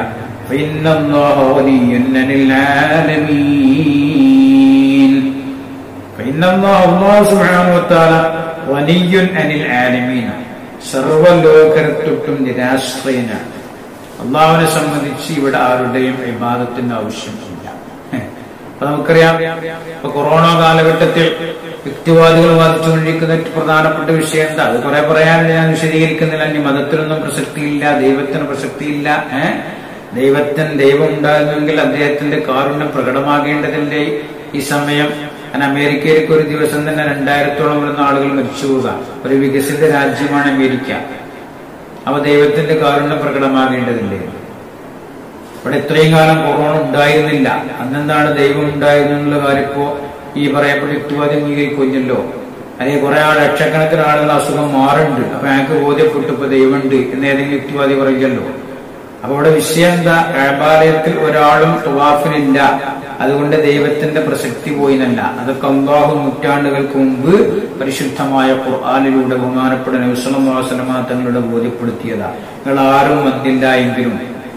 സർവലോകരത്തൊട്ടും നിരാശ്രയനാണ് അള്ളാഹുവിനെ സംബന്ധിച്ച് ഇവിടെ ആരുടെയും വിവാദത്തിന്റെ ആവശ്യമില്ല അപ്പൊ നമുക്കറിയാം ഇപ്പൊ കൊറോണ കാലഘട്ടത്തിൽ യുക്തിവാദികൾ വാദിച്ചുകൊണ്ടിരിക്കുന്ന ഏറ്റവും പ്രധാനപ്പെട്ട വിഷയം എന്താ അത് കുറെ പറയാൻ ഞാൻ വിശദീകരിക്കുന്നില്ല ഇനി മതത്തിനൊന്നും പ്രസക്തിയില്ല ദൈവത്തിന് പ്രസക്തിയില്ല ഏഹ് ദൈവത്തിന് ദൈവം ഉണ്ടാകുമെങ്കിൽ അദ്ദേഹത്തിന്റെ കാരുണ്യം പ്രകടമാകേണ്ടതില്ലേ ഈ സമയം കാരണം അമേരിക്കയിലേക്ക് ഒരു ദിവസം തന്നെ രണ്ടായിരത്തോളം വരുന്ന ആളുകൾ മരിച്ചു പോവുക ഒരു വികസിത രാജ്യമാണ് അമേരിക്ക അവ ദൈവത്തിന്റെ കാരുണ്യം പ്രകടമാകേണ്ടതില്ലേ ഇവിടെ ഇത്രയും കാലം കൊറോണ ഉണ്ടായിരുന്നില്ല അന്നെന്താണ് ദൈവം ഉണ്ടായിരുന്നു എന്നുള്ള കാര്യം ഇപ്പോ ഈ പറയപ്പെട്ട യുക്തിവാദി അംഗീകരിക്കുമല്ലോ അല്ലെങ്കിൽ കുറെ ആൾ ലക്ഷക്കണക്കിന് ആളുകൾ അസുഖം മാറുന്നുണ്ട് അപ്പൊ ഞങ്ങൾക്ക് ബോധ്യപ്പെട്ടു ഇപ്പൊ ദൈവമുണ്ട് എന്ന് ഏതെങ്കിലും യുക്തിവാദി പറയില്ലല്ലോ അപ്പൊ ഇവിടെ വിഷയം എന്താ കഴബാലയത്തിൽ ഒരാളും തുവാഫിനില്ല അതുകൊണ്ട് ദൈവത്തിന്റെ പ്രസക്തി പോയിനല്ല അതൊക്കെ അള്ളാഹു നൂറ്റാണ്ടുകൾക്ക് മുമ്പ് പരിശുദ്ധമായ ഖുർആാനിലൂടെ ബഹുമാനപ്പെട്ട നബിസ്വലമാ തങ്ങളുടെ ബോധ്യപ്പെടുത്തിയതാ നിങ്ങൾ ആരും വന്നില്ല എങ്കിലും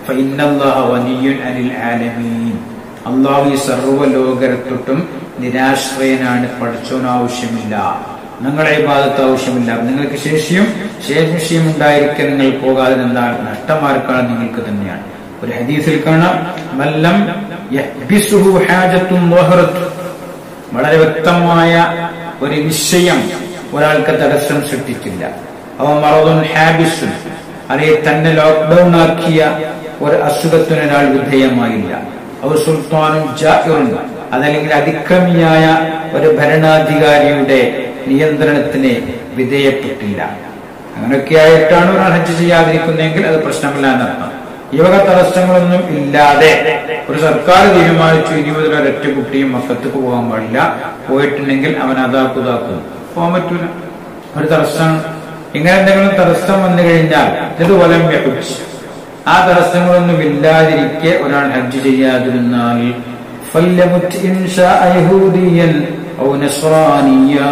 അള്ളാഹു ഈ സർവ്വലോകരത്തൊട്ടും നിരാശ്രയനാണ് പഠിച്ചോൻ ആവശ്യമില്ല നിങ്ങളെ ഭാഗത്ത് ആവശ്യമില്ല നിങ്ങൾക്ക് ശേഷിയും ശേഷിയും ഉണ്ടായിരിക്കെ നിങ്ങൾ പോകാതെ നിന്നാൽ നഷ്ടമാർക്കാണ് നിങ്ങൾക്ക് തന്നെയാണ് ഒരു ഹദീസിൽ കാണാം മല്ലം യഹ്ബിസുഹു ഹാജത്തുൻ ളഹറത്ത്. വളരെ വ്യക്തമായ ഒരു വിഷയം ഒരാൾക്ക് തടസ്സം സൃഷ്ടിച്ചില്ല അവ മറതുൻ ഹാബിസുൻ അതേ തന്നെ ലോക്ക്ഡൌൺ ആക്കിയ ഒരു അസുഖത്തിന് ഒരാൾ വിധേയമായില്ല അവ സുൽത്താനും ജാഹിറുൻ അതല്ലെങ്കിൽ അതിക്രമിയായ ഒരു ഭരണാധികാരിയുടെ നിയന്ത്രണത്തിന് വിധേയപ്പെട്ടില്ല അങ്ങനെയൊക്കെ ആയിട്ടാണ് ഒരാൾ ഹജ്ജ് ചെയ്യാതിരിക്കുന്നതെങ്കിൽ അത് പ്രശ്നമില്ല എന്നർത്ഥം ഈ വക തടസ്സങ്ങളൊന്നും ഇല്ലാതെ ഒരു സർക്കാർ തീരുമാനിച്ചു ഇനി മുതൽ ഒരൊറ്റ കുട്ടിയും മക്കത്തേക്ക് പോകാൻ പാടില്ല പോയിട്ടുണ്ടെങ്കിൽ അവൻ അതാക്കുതാക്കും പോകാൻ പറ്റൂല ഒരു തടസ്സം ഇങ്ങനെ എന്തെങ്കിലും തടസ്സം വന്നു കഴിഞ്ഞാൽ ഇതുപോലെ ഹജ്ജ് ആ തടസ്സങ്ങളൊന്നും ഇല്ലാതിരിക്കെ ഒരാൾ ഹജ്ജ് ചെയ്യാതിരുന്നാൽ فليمت إن شاء يهوديا أو نصرانيا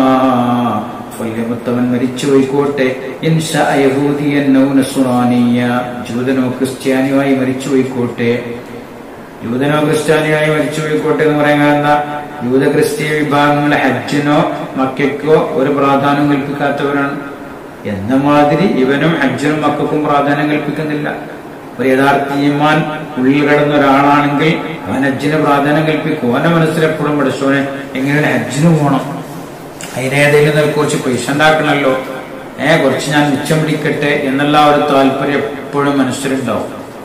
فليمت അവൻ മരിച്ചു പോയിക്കോട്ടെ ഇൻ شاء يهوديا أو نصرانيا ജൂതനോ ക്രിസ്ത്യാനിയുമായി മരിച്ചു പോയിക്കോട്ടെ ജൂതനോ ക്രിസ്ത്യാനിയായി മരിച്ചു പോയിക്കോട്ടെ എന്ന് പറയാൻ കാരണം ജൂത ക്രിസ്തീയ വിഭാഗങ്ങളെ ഹജ്ജിനോ മക്കയ്ക്കോ ഒരു പ്രാധാന്യം കൽപ്പിക്കാത്തവരാണ് എന്ന മാതിരി ഇവനും ഹജ്ജിനും മക്കൾക്കും പ്രാധാന്യം കൽപ്പിക്കുന്നില്ല ഒരു യഥാർത്ഥ ഈമാൻ ഉള്ളിൽ കിടന്ന ഒരാളാണെങ്കിൽ അവൻ ഹജ്ജിന് പ്രാധാന്യം കൽപ്പിക്കും അവന്റെ മനസ്സിലെപ്പോഴും പഠിച്ചോനെ എങ്ങനെയാണ് ഹജ്ജിന് പോകണം അതിനേതെങ്കിലും നിനക്ക് കുറച്ച് പൈസ ഉണ്ടാക്കണമല്ലോ ഏ കുറച്ച് ഞാൻ മിച്ചം പിടിക്കട്ടെ എന്നുള്ള ആ ഒരു താല്പര്യം എപ്പോഴും മനസ്സിലുണ്ടാവും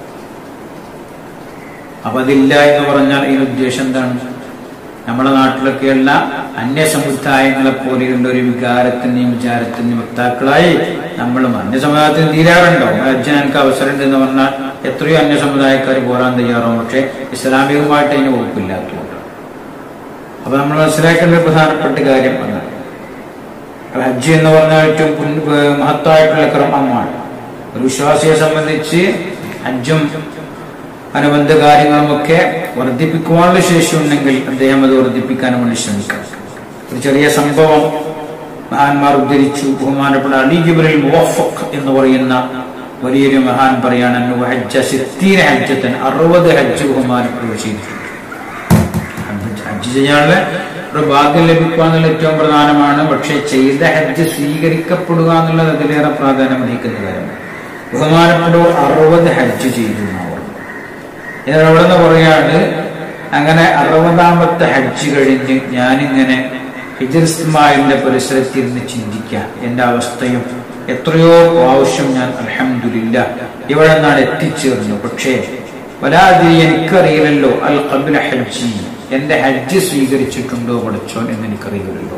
അപ്പൊ അതില്ല എന്ന് പറഞ്ഞാൽ ഇതിന് ഉദ്ദേശം എന്താണ് നമ്മുടെ നാട്ടിലൊക്കെയുള്ള അന്യസമുദായങ്ങളെ പോലെയുള്ള ഒരു വികാരത്തിന്റെയും വിചാരത്തിന്റെയും വക്താക്കളായി നമ്മളും അന്യസമുദായത്തിന് തീരാറുണ്ടോ ഹജ്ജിന് എനിക്ക് അവസരമുണ്ട് എന്ന് പറഞ്ഞാൽ എത്രയോ അന്യസമുദായക്കാർ പോരാൻ തയ്യാറാവും പക്ഷെ ഇസ്ലാമികമായിട്ട് അതിന് വകുപ്പില്ലാത്തതുകൊണ്ട് അപ്പൊ നമ്മൾ മനസ്സിലാക്കേണ്ട ഒരു പ്രധാനപ്പെട്ട കാര്യം അതാണ് ഹജ്ജ് എന്ന് പറഞ്ഞാൽ ഏറ്റവും പുണ്യ- ഏഹ് മഹത്തായിട്ടുള്ള ക്രമമാണ് ഒരു വിശ്വാസിയെ സംബന്ധിച്ച് ഹജ്ജും അനുബന്ധ കാര്യങ്ങളുമൊക്കെ വർദ്ധിപ്പിക്കുവാനുള്ള ശേഷിയുണ്ടെങ്കിൽ അദ്ദേഹം അത് വർദ്ധിപ്പിക്കാൻ വേണ്ടി ശ്രമിക്കണം ഒരു ചെറിയ സംഭവം മഹാന്മാർ ഉദ്ധരിച്ചു ബഹുമാനപ്പെട്ട അലി ജിബ്രൽ മുവഫഖ് എന്ന് പറയുന്ന വലിയൊരു മഹാൻ പറയാണ് "അന്നു ഹജ്ജ സിത്തീന ഹജ്ജത്തൻ അറുപത് ഹജ്ജ് ബഹുമാനപ്പെടുക ചെയ്തിട്ടുണ്ട് ഹജ്ജ് ഹജ്ജ് ചെയ്യാനുള്ള ഒരു ഭാഗ്യം ലഭിക്കുക എന്നുള്ള ഏറ്റവും പ്രധാനമാണ് പക്ഷെ ചെയ്ത ഹജ്ജ് സ്വീകരിക്കപ്പെടുക എന്നുള്ളത് അതിലേറെ പ്രാധാന്യം വഹിക്കുന്ന കാര്യമാണ് ബഹുമാനപ്പെട്ടവർ അറുപത് ഹജ്ജ് ചെയ്തു എന്നാണ് പറഞ്ഞത്. എന്നാൽ അവിടെ നിന്ന് പറയാണ് അങ്ങനെ അറുപതാമത്തെ ഹജ്ജ് കഴിഞ്ഞ് ഞാനിങ്ങനെ ഹിജർ ഇസ്മായിലിന്റെ പരിസരത്തിരുന്ന് ചിന്തിക്കാൻ എന്റെ അവസ്ഥയും എത്രയോ പ്രാവശ്യം ഞാൻ അലഹമില്ല ഇവിടെ നിന്നാണ് എത്തിച്ചേർന്നു പക്ഷേ വലാതി എനിക്കറിയില്ലല്ലോ അൽ കബില ഹജ്ജി എന്റെ ഹജ്ജ് സ്വീകരിച്ചിട്ടുണ്ടോ പഠിച്ചോൻ എന്ന് എനിക്കറിയില്ലല്ലോ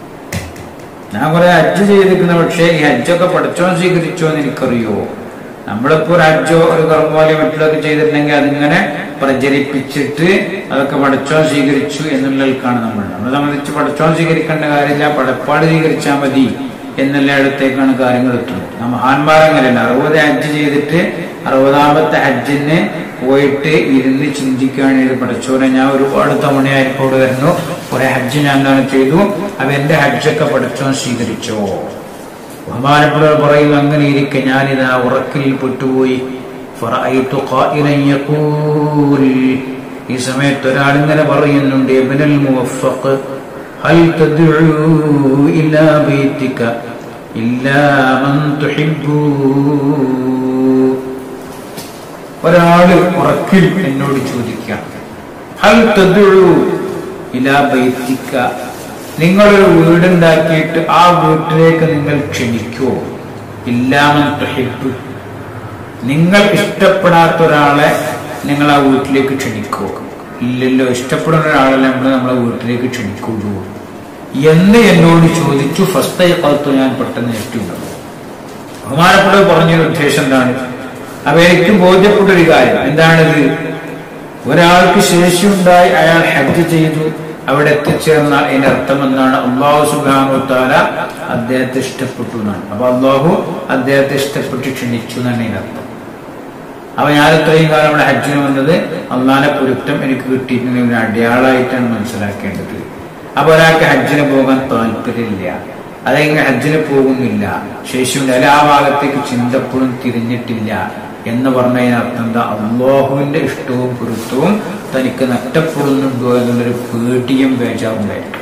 ഞാൻ കുറെ ഹജ്ജ് ചെയ്തിരിക്കുന്ന പക്ഷേ ഈ ഹജ്ജൊക്കെ പഠിച്ചോൻ സ്വീകരിച്ചോ എന്ന് എനിക്കറിയോ നമ്മളിപ്പോ ഒരു ഹജ്ജോ ഒരു കർമ്മോലയോ മറ്റുള്ളതൊക്കെ ചെയ്തിട്ടുണ്ടെങ്കിൽ അതിങ്ങനെ പ്രചരിപ്പിച്ചിട്ട് അതൊക്കെ പഠിച്ചോൻ സ്വീകരിച്ചു എന്നുള്ളതിൽക്കാണ് നമ്മൾ നമ്മളെ സംബന്ധിച്ച് പഠിച്ചോൻ സ്വീകരിക്കേണ്ട കാര്യമില്ല പടപ്പാട് സ്വീകരിച്ചാൽ മതി എന്നുള്ള ഇടത്തേക്കാണ് കാര്യങ്ങൾ എത്തുന്നത് ആ മഹാന്മാരങ്ങനെയല്ല അറുപത് ഹജ്ജ് ചെയ്തിട്ട് അറുപതാമത്തെ ഹജ്ജിന് പോയിട്ട് ഇരുന്ന് ചിന്തിക്കുകയാണ് പഠിച്ചോനെ ഞാൻ ഒരുപാട് തവണയായിരിക്കും ഇവിടെ വരുന്നു കുറെ ഹജ്ജ് ഞാൻ എന്താണ് ചെയ്തു അപ്പൊ എന്റെ ഹജ്ജൊക്കെ പഠിച്ചോൻ സ്വീകരിച്ചോ ബഹുമാനപ്പെട്ടവർ പറയുന്നു അങ്ങനെ ഇരിക്കെ ഞാനിതാ ഉറക്കിൽ പെട്ടുപോയി ഫറഅയ്തു ഖായിലൻ യഖൂൽ ഈ സമയത്ത് ഒരാൾ ഇങ്ങനെ പറയുന്നുണ്ട് ഇബ്നുൽ മുവഫഖ് ഹൽ തദ്ഉ ഇലാ ബൈതിക ഇല്ലാ മൻ തുഹിബ്ബു ഒരാള് ഉറക്കിൽ എന്നോട് ചോദിക്കാം ഹൽ തദ്ഉ ഇലാ ബൈതിക നിങ്ങളൊരു വീടുണ്ടാക്കിയിട്ട് ആ വീട്ടിലേക്ക് നിങ്ങൾ ക്ഷണിക്കുവോ ഇല്ലാമൻ തുഹിബ്ബു നിങ്ങൾ ഇഷ്ടപ്പെടാത്ത ഒരാളെ നിങ്ങൾ ആ വീട്ടിലേക്ക് ക്ഷണിക്കുവോ ഇല്ലല്ലോ ഇഷ്ടപ്പെടുന്ന ഒരാളെ നമ്മൾ നമ്മളെ വീട്ടിലേക്ക് ക്ഷണിക്കുള്ളൂ എന്ന് എന്നോട് ചോദിച്ചു ഫസ്റ്റ് കാലത്ത് ഞാൻ പെട്ടെന്ന് ഏറ്റവും ബഹുമാനപ്പെട്ടത് പറഞ്ഞൊരു ഉദ്ദേശം എന്താണ് അപ്പൊ എനിക്ക് ബോധ്യപ്പെട്ട ഒരു കാര്യം എന്താണിത് ഒരാൾക്ക് ശേഷിയുണ്ടായി അയാൾ ഹജ്ജ് ചെയ്തു അവിടെ എത്തിച്ചേർന്നാൽ അതിന്റെ അർത്ഥം എന്താണ് അള്ളാഹു സുബാനു താല അദ്ദേഹത്തെ ഇഷ്ടപ്പെട്ടു എന്നാണ് അപ്പൊ അള്ളാഹു അദ്ദേഹത്തെ ഇഷ്ടപ്പെട്ട് ക്ഷണിച്ചു എന്നാണ് അതിന്റെ അർത്ഥം അപ്പൊ ഞാൻ ഇത്രയും കാലം ഇവിടെ ഹജ്ജിന് വന്നത് അള്ളാഹിനെ പൊരുത്തം എനിക്ക് കിട്ടിയിട്ടുണ്ടെങ്കിൽ ഒരു അടയാളമായിട്ടാണ് മനസ്സിലാക്കേണ്ടത് അപ്പൊ ഒരാൾക്ക് ഹജ്ജിന് പോകാൻ താല്പര്യമില്ല അതെങ്ങനെ ഹജ്ജിന് പോകുന്നില്ല ശേഷിയുണ്ട് അല്ല ആ ഭാഗത്തേക്ക് ചിന്തപ്പോഴും തിരിഞ്ഞിട്ടില്ല എന്ന് പറഞ്ഞതിനർത്ഥം എന്താ അള്ളാഹുവിന്റെ ഇഷ്ടവും പൊരുത്തവും തനിക്ക് നഷ്ടപ്പെടുന്നുണ്ടോ എന്നുള്ളൊരു പേടിയും ബേജാറും ഉണ്ടായിട്ടുണ്ട്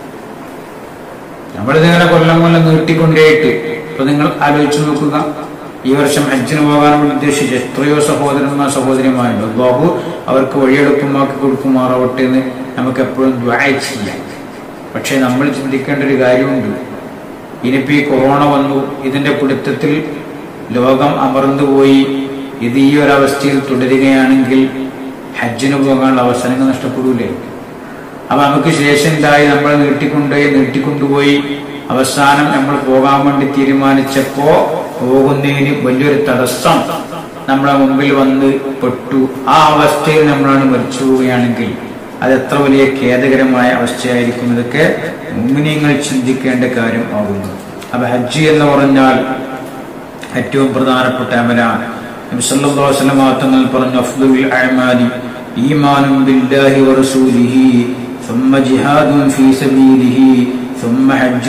നമ്മളിതിങ്ങനെ കൊല്ലം കൊല്ലം നീട്ടിക്കൊണ്ടേയിട്ട് ഇപ്പൊ നിങ്ങൾ ആലോചിച്ചു നോക്കുക ഈ വർഷം ഹജ്ജിന് പോകാൻ വേണ്ടി ഉദ്ദേശിച്ച് എത്രയോ സഹോദരന്മാർ സഹോദരിമാരുണ്ട് അള്ളാഹു അവർക്ക് വഴിയെളുപ്പമാക്കി കൊടുക്കുമാറാവട്ടെ എന്ന് നമുക്ക് എപ്പോഴും ദ്വായ ചെയ്യാം പക്ഷെ നമ്മൾ ചിന്തിക്കേണ്ട ഒരു കാര്യമുണ്ട് ഇനിയിപ്പോ ഈ കൊറോണ വന്നു ഇതിന്റെ പിടുത്തത്തിൽ ലോകം അമർന്നുപോയി ഇത് ഈ ഒരവസ്ഥയിൽ തുടരുകയാണെങ്കിൽ ഹജ്ജിന് പോകാനുള്ള അവസരങ്ങൾ നഷ്ടപ്പെടൂലേ അപ്പൊ നമുക്ക് ശേഷം ഉണ്ടായി നമ്മൾ നീട്ടിക്കൊണ്ടുപോയി നീട്ടിക്കൊണ്ടുപോയി അവസാനം നമ്മൾ പോകാൻ വേണ്ടി തീരുമാനിച്ചപ്പോ പോകുന്നതിന് വലിയൊരു തടസ്സം നമ്മളെ മുമ്പിൽ വന്ന് പെട്ടു ആ അവസ്ഥയിൽ നമ്മളാണ് മരിച്ചു പോവുകയാണെങ്കിൽ അത് എത്ര വലിയ ഖേദകരമായ അവസ്ഥയായിരിക്കും ഇതൊക്കെ മുമ്പിനിങ്ങൾ ചിന്തിക്കേണ്ട കാര്യം ആകുന്നു അപ്പൊ ഹജ്ജ് എന്ന് പറഞ്ഞാൽ ഏറ്റവും പ്രധാനപ്പെട്ട അമലാണ് നബി സല്ലല്ലാഹു അലൈഹി വസല്ലം തങ്ങൾ പറഞ്ഞു അഫ്ദുൽ അഅമാലി ഈമാനും ബില്ലാഹി വറസൂലിഹി ثم جهاد في سبيله ثم حج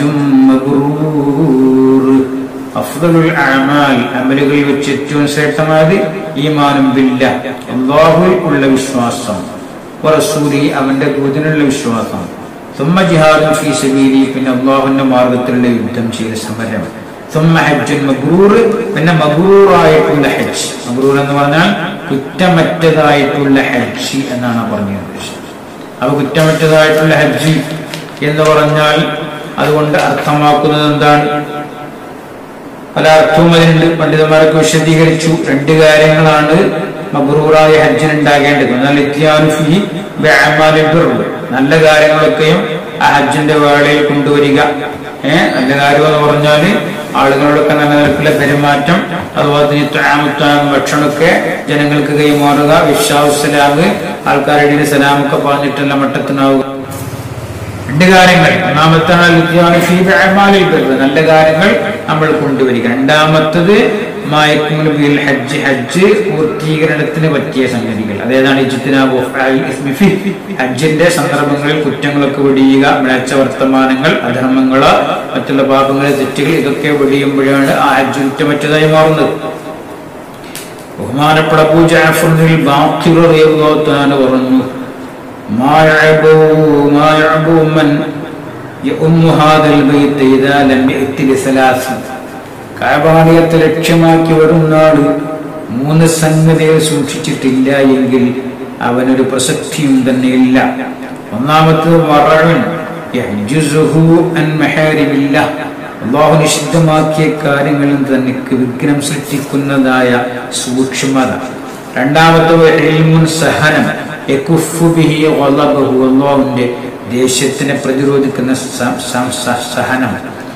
مبرور أفضل الأعمال അമലുകളിൽ വെച്ച് ഏറ്റവും ശ്രേഷ്ഠമായത് ഈമാനും ബില്ല അള്ളാഹുവിൽ ഉള്ള വിശ്വാസം വറസൂലി അവന്റെ ദൂതനുള്ള വിശ്വാസം ثم جهاد في سبيله പിന്നെ അള്ളാഹുവിന്റെ മാർഗത്തിലുള്ള യുദ്ധം ചെയ്ത സമരം ثم حج മബ്രൂർ പിന്നെ മബ്രൂറായിട്ടുള്ള ഹജ്ജ് മബ്രൂർ എന്ന് പറഞ്ഞാൽ കുറ്റമറ്റതായിട്ടുള്ള ഹജ്ജ് എന്നാണ് പറഞ്ഞത് അപ്പൊ കുറ്റമറ്റതായിട്ടുള്ള ഹജ്ജ് എന്ന് പറഞ്ഞാൽ അതുകൊണ്ട് അർത്ഥമാക്കുന്നത് എന്താണ് പല അർത്ഥവും അതിനുണ്ട് പണ്ഡിതന്മാരൊക്കെ വിശദീകരിച്ചു രണ്ട് കാര്യങ്ങളാണ് മബ്രൂറായ ഹജ്ജിന് ഉണ്ടാകേണ്ടത് എന്നാൽ ഇത്യാനുഫി നല്ല കാര്യങ്ങളൊക്കെയും ആ ഹജ്ജിന്റെ വേളയിൽ കൊണ്ടുവരിക ഏഹ് നല്ല കാര്യം എന്ന് പറഞ്ഞാല് ആളുകളോടൊക്കെ നല്ല നിരക്കിലെ പെരുമാറ്റം അതുപോലെ തന്നെ ത്യാമുത്താം ഭക്ഷണമൊക്കെ ജനങ്ങൾക്ക് കൈമാറുക വിശ്വാസലാമ് ആൾക്കാരുടെ ഇടയിൽ സലാമൊക്കെ പറഞ്ഞിട്ടുള്ള മട്ടത്തിനാവുക രണ്ട് കാര്യങ്ങൾ ഒന്നാമത്താണ് നല്ല കാര്യങ്ങൾ നമ്മൾ കൊണ്ടുവരിക രണ്ടാമത്തത് മായക്കുൽ ഹജ്ജ് ഹജ്ജ് പൂർത്തീകരണത്തിന് പറ്റിയ സംഗതികൾ അതേതാണ് ഹജ്ജിന്റെ സന്ദർഭങ്ങളിൽ കുറ്റങ്ങളൊക്കെ വെടിയുക മികച്ച വർത്തമാനങ്ങൾ അധർമ്മങ്ങള് മറ്റുള്ള പാപങ്ങളെ തെറ്റുകൾ ഇതൊക്കെ വെടിയുമ്പോഴാണ് ആ ഹജ്ജ് കുറ്റമറ്റതായി മാറുന്നത് ബഹുമാനപ്പെട്ട പൂജ പറഞ്ഞു ما يعبو ما يعبو من يؤم هذا البيت إذا لم يأتي لثلاث കാബാലയത്തെ ലക്ഷ്യമാക്കി വരുന്നാള് മൂന്ന് സംഗതിയെ സൂക്ഷിച്ചിട്ടില്ല എങ്കിൽ അവനൊരു പ്രസക്തിയും തന്നെയില്ല ഒന്നാമത്തത് മറവൻ അള്ളാഹു നിഷിദ്ധമാക്കിയ കാര്യങ്ങളിൽ തനിക്ക് വിഘ്നം സൃഷ്ടിക്കുന്നതായ സൂക്ഷ്മത രണ്ടാമത്തെ സഹനം അള്ളാഹുവിന്റെ ദേഷ്യത്തിനെ പ്രതിരോധിക്കുന്ന സഹനം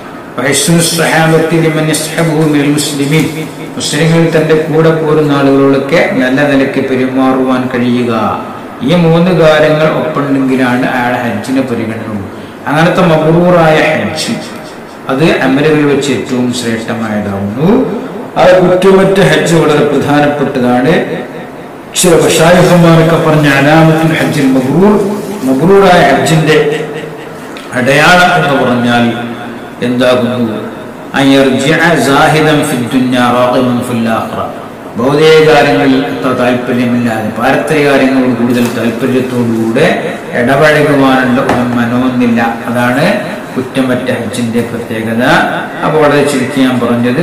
മുസ്ലിങ്ങളിൽ തന്റെ കൂടെ പോരുന്ന ആളുകളോടൊക്കെ നല്ല നിലയ്ക്ക് പെരുമാറുവാൻ കഴിയുക ഈ മൂന്ന് കാര്യങ്ങൾ ഒപ്പുണ്ടെങ്കിലാണ് അയാളെ ഹജ്ജിന് പരിഗണന അങ്ങനത്തെ മബറൂറായ ഹജ്ജ് അത് അമലുകൾ വെച്ച് ഏറ്റവും ശ്രേഷ്ഠമായതാവുന്നു ആ കുറ്റമറ്റ ഹജ്ജ് വളരെ പ്രധാനപ്പെട്ടതാണ് ചില ബഷായുഹന്മാരൊക്കെ പറഞ്ഞ അലാമത്തുൽ ഹജ്ജിൽ മബ്രൂർ മബ്രൂറായ ഹജ്ജിന്റെ അടയാളം എന്ന് പറഞ്ഞാൽ എന്താകുന്നു ഭൗതിക കാര്യങ്ങളിൽ അത്ര താല്പര്യമില്ലാതെ പാരത്രിക കാര്യങ്ങളോട് കൂടുതൽ താല്പര്യത്തോടുകൂടെ ഇടപഴകുവാനുള്ള ഒരു മനോന്നില്ല അതാണ് കുറ്റമറ്റ ഹജ്ജിന്റെ പ്രത്യേകത അപ്പൊ വളരെ ചുരുക്കി ഞാൻ പറഞ്ഞത്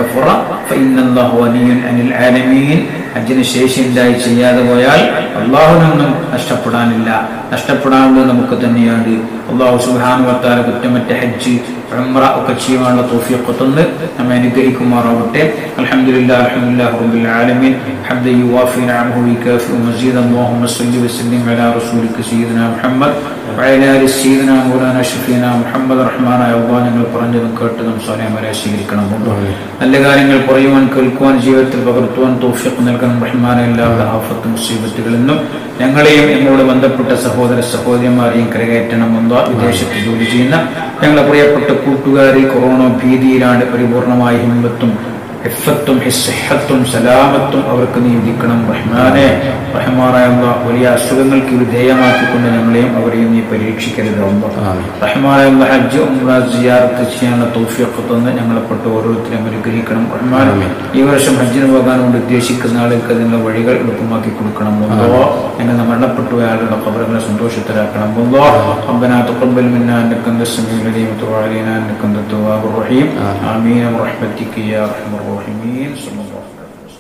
അനിൽ ആലമീൻ ഹജ്ജിന് ശേഷി ഉണ്ടായി ചെയ്യാതെ പോയാൽ അള്ളാഹുനൊന്നും നഷ്ടപ്പെടാനില്ല നഷ്ടപ്പെടാനുള്ളത് നമുക്ക് തന്നെയാണ് അള്ളാഹു സുബാൻ വർത്താല കുറ്റമറ്റ ഹജ്ജ് ഉംറ ഒക്കെ ചെയ്യുവാനുള്ള തോഫിയൊക്കെ തന്ന് നമ്മെ അനുഗ്രഹിക്കുമാറാവട്ടെ അൽഹംദുലില്ലാ അൽഹംദുലില്ലാഹി റബ്ബിൽ ആലമീൻ ഹംദ യുവാഫി നഅമഹു വകാഫി മസീദ് اللهم صل وسلم على رسولك سيدنا محمد وعلى آل سيدنا مولانا ഷഫീന മുഹമ്മദ് റഹ്മാനായ അള്ളാഹ് ഞങ്ങൾ പറഞ്ഞതും കേട്ടതും സോനയമരെ സ്വീകരിക്കണം നല്ല കാര്യങ്ങൾ പറയുവാൻ കേൾക്കുവാൻ ജീവിതത്തിൽ പകർത്തുവാൻ തോഫിക്ക് നൽകണം റഹ്മാനെ എല്ലാവരുടെ ആഫത്ത് മുസീബത്തുകളിൽ നിന്നും ഞങ്ങളെയും ഞങ്ങളോട് ബന്ധപ്പെട്ട സഹോദര സഹോദരിമാരെയും കരകയറ്റണം എന്ന വിദേശത്ത് ജോലി ചെയ്യുന്ന ഞങ്ങളെ പ്രിയപ്പെട്ട കൂട്ടുകാരി കൊറോണ ഭീതിയിലാണ് പരിപൂർണമായ ഹിമ്പത്തും ഇഫത്തും ഹിസ്സഹത്തും സലാമത്തും അവർക്ക് നീ വിധിക്കണം റഹ്മാനെ റഹ്മാനായ വലിയ അസുഖങ്ങൾക്ക് വിധേയമാക്കിക്കൊണ്ട് ഞങ്ങളെയും അവരെയും നീ പരീക്ഷിക്കരുത് റഹ്മാനായ ഹജ്ജ് ഉംറ സിയാറത്ത് ചെയ്യാനുള്ള തൗഫീഖ് തന്ന് ഞങ്ങളെപ്പെട്ട ഓരോരുത്തരെയും അനുഗ്രഹിക്കണം റഹ്മാൻ ഈ വർഷം ഹജ്ജിന് പോകാൻ വേണ്ടി ഉദ്ദേശിക്കുന്ന ആളുകൾക്ക് അതിനുള്ള വഴികൾ എളുപ്പമാക്കി കൊടുക്കണം അല്ലോ ഞങ്ങൾ മരണപ്പെട്ടു ആളുകളുടെ ഖബറുകളെ സന്തോഷത്തിലാക്കണം അല്ലോ ربنا تقبل منا انك انت السميع العليم وتب علينا انك انت التواب الرحيم امين برحمتك يا ارحم الراحمين الراحمين صلى الله عليه وسلم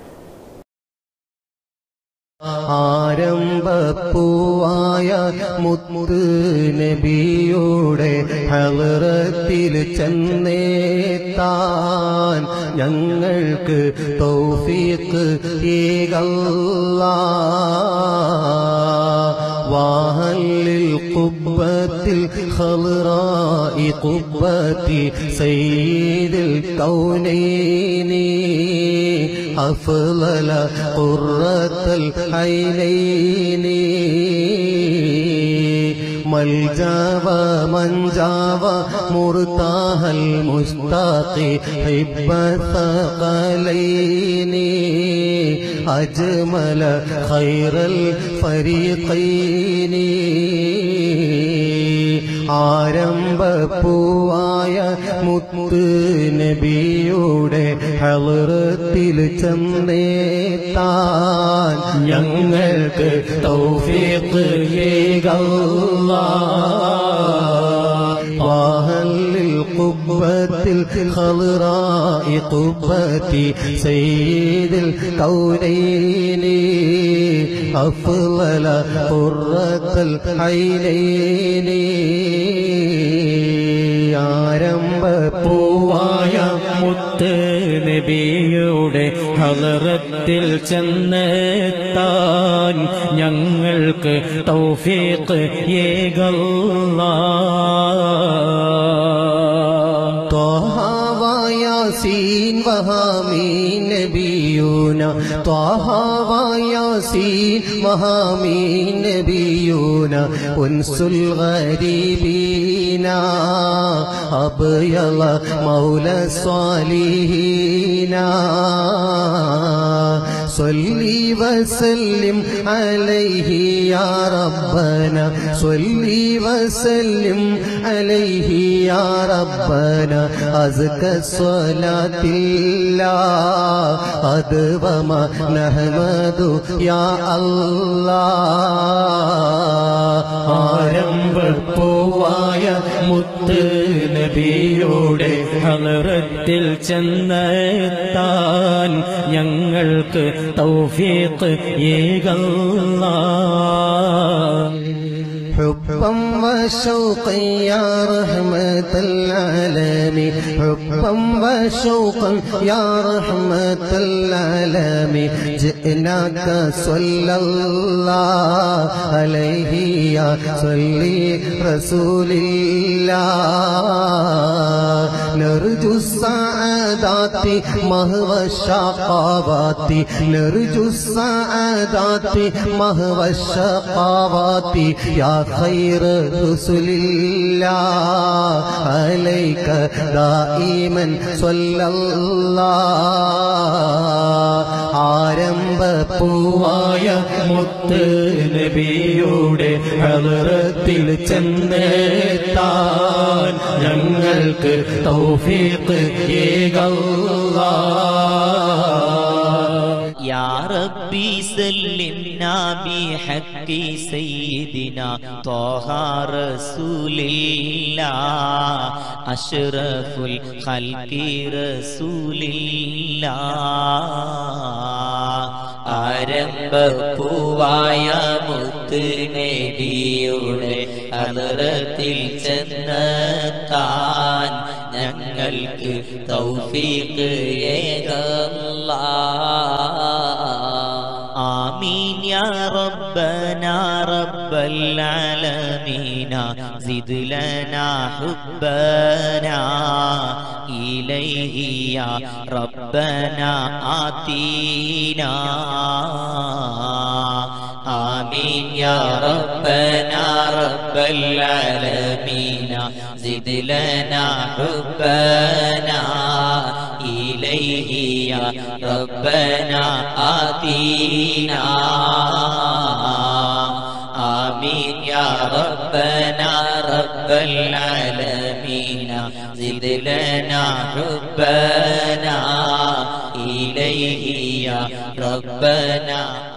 ആരംഭപ്പൂവായ മുത്ത് നബിയുടെ ഹലറത്തിൽ ചെന്നേത്താൻ ഞങ്ങൾക്ക് തൗഫീഖ് ഏകല്ലാ വാഹല്ലിൽ കുബ്ബത്തിൽ ഖൽറായി കുബ്ബത്തി സയ്യിദിൽ കൗനൈനി أفضل قرة العينين ملجا ومنجا ومرتاح المشتاق حب الثقلين أجمل خير الفريقين ആരംഭപ്പൂവായ മുത്ത് നബിയുടെ ഹലറത്തിൽ ചെന്നേത്താൻ ഞങ്ങൾക്ക് തൗഫീഖ് ഏകല്ലാ വാഹല്ലിൽ കുബ്ബത്തിൽ ഖൽറായി കുബ്ബത്തി സയ്യിദിൽ കൗനൈനി അഫ്ളല ഖുർറത്തൽ ഐനൈനി ആരംഭപ്പൂവായ മുത്ത് നബിയുടെ ഹലറത്തിൽ ചെന്നെത്താൻ ഞങ്ങൾക്ക് തൗഫീഖ് ഏകല്ലാ طه وياسين وهامين نبينا طه وياسين وهامين نبينا أنس الغريبين أبيض مولى الصالحين صلي وسلم عليه يا ربنا صلي وسلم عليه يا ربنا أزكى الصلاة الله أدوم نحمد يا الله ആരംഭപ്പൂവായ മുത്ത് നബിയുടെ ഹലറത്തിൽ ചെന്നെത്താൻ ഞങ്ങൾക്ക് തൗഫീഖ് ഏകല്ലാ حبا وشوقا يا رحمة العالمين حبا وشوقا يا رحمة العالمين جئناك صلى الله عليه يا صلي رسول الله نرجو السعادات مهوى الشقاوات نرجو السعادات مهوى الشقاوات يا خير رسل الله عليك دائما صلى الله ആരംഭപ്പൂവായ മുത്ത് നബിയുടെ ഹലറത്തിൽ ചെന്നെത്താൻ ഞങ്ങൾക്ക് തൗഫീഖ് ഏകല്ലാ يا ربي سلمنا بحق سيدنا طه رسول الله أشرف الخلق رسول الله ആരംഭപ്പൂവായ മുത്ത് നബിയുടെ അതറത്തിൽ ചെന്നെത്താൻ ഞങ്ങൾക്ക് തൗഫീഖ് ഏകല്ലാ آمين يا ربنا رب العالمين زد لنا حبنا إليه يا ربنا آتينا آمين يا ربنا رب العالمين زد لنا حبنا إليه يا ربنا آتينا آمين يا ربنا رب العالمين زد لنا حبنا إليه يا ربنا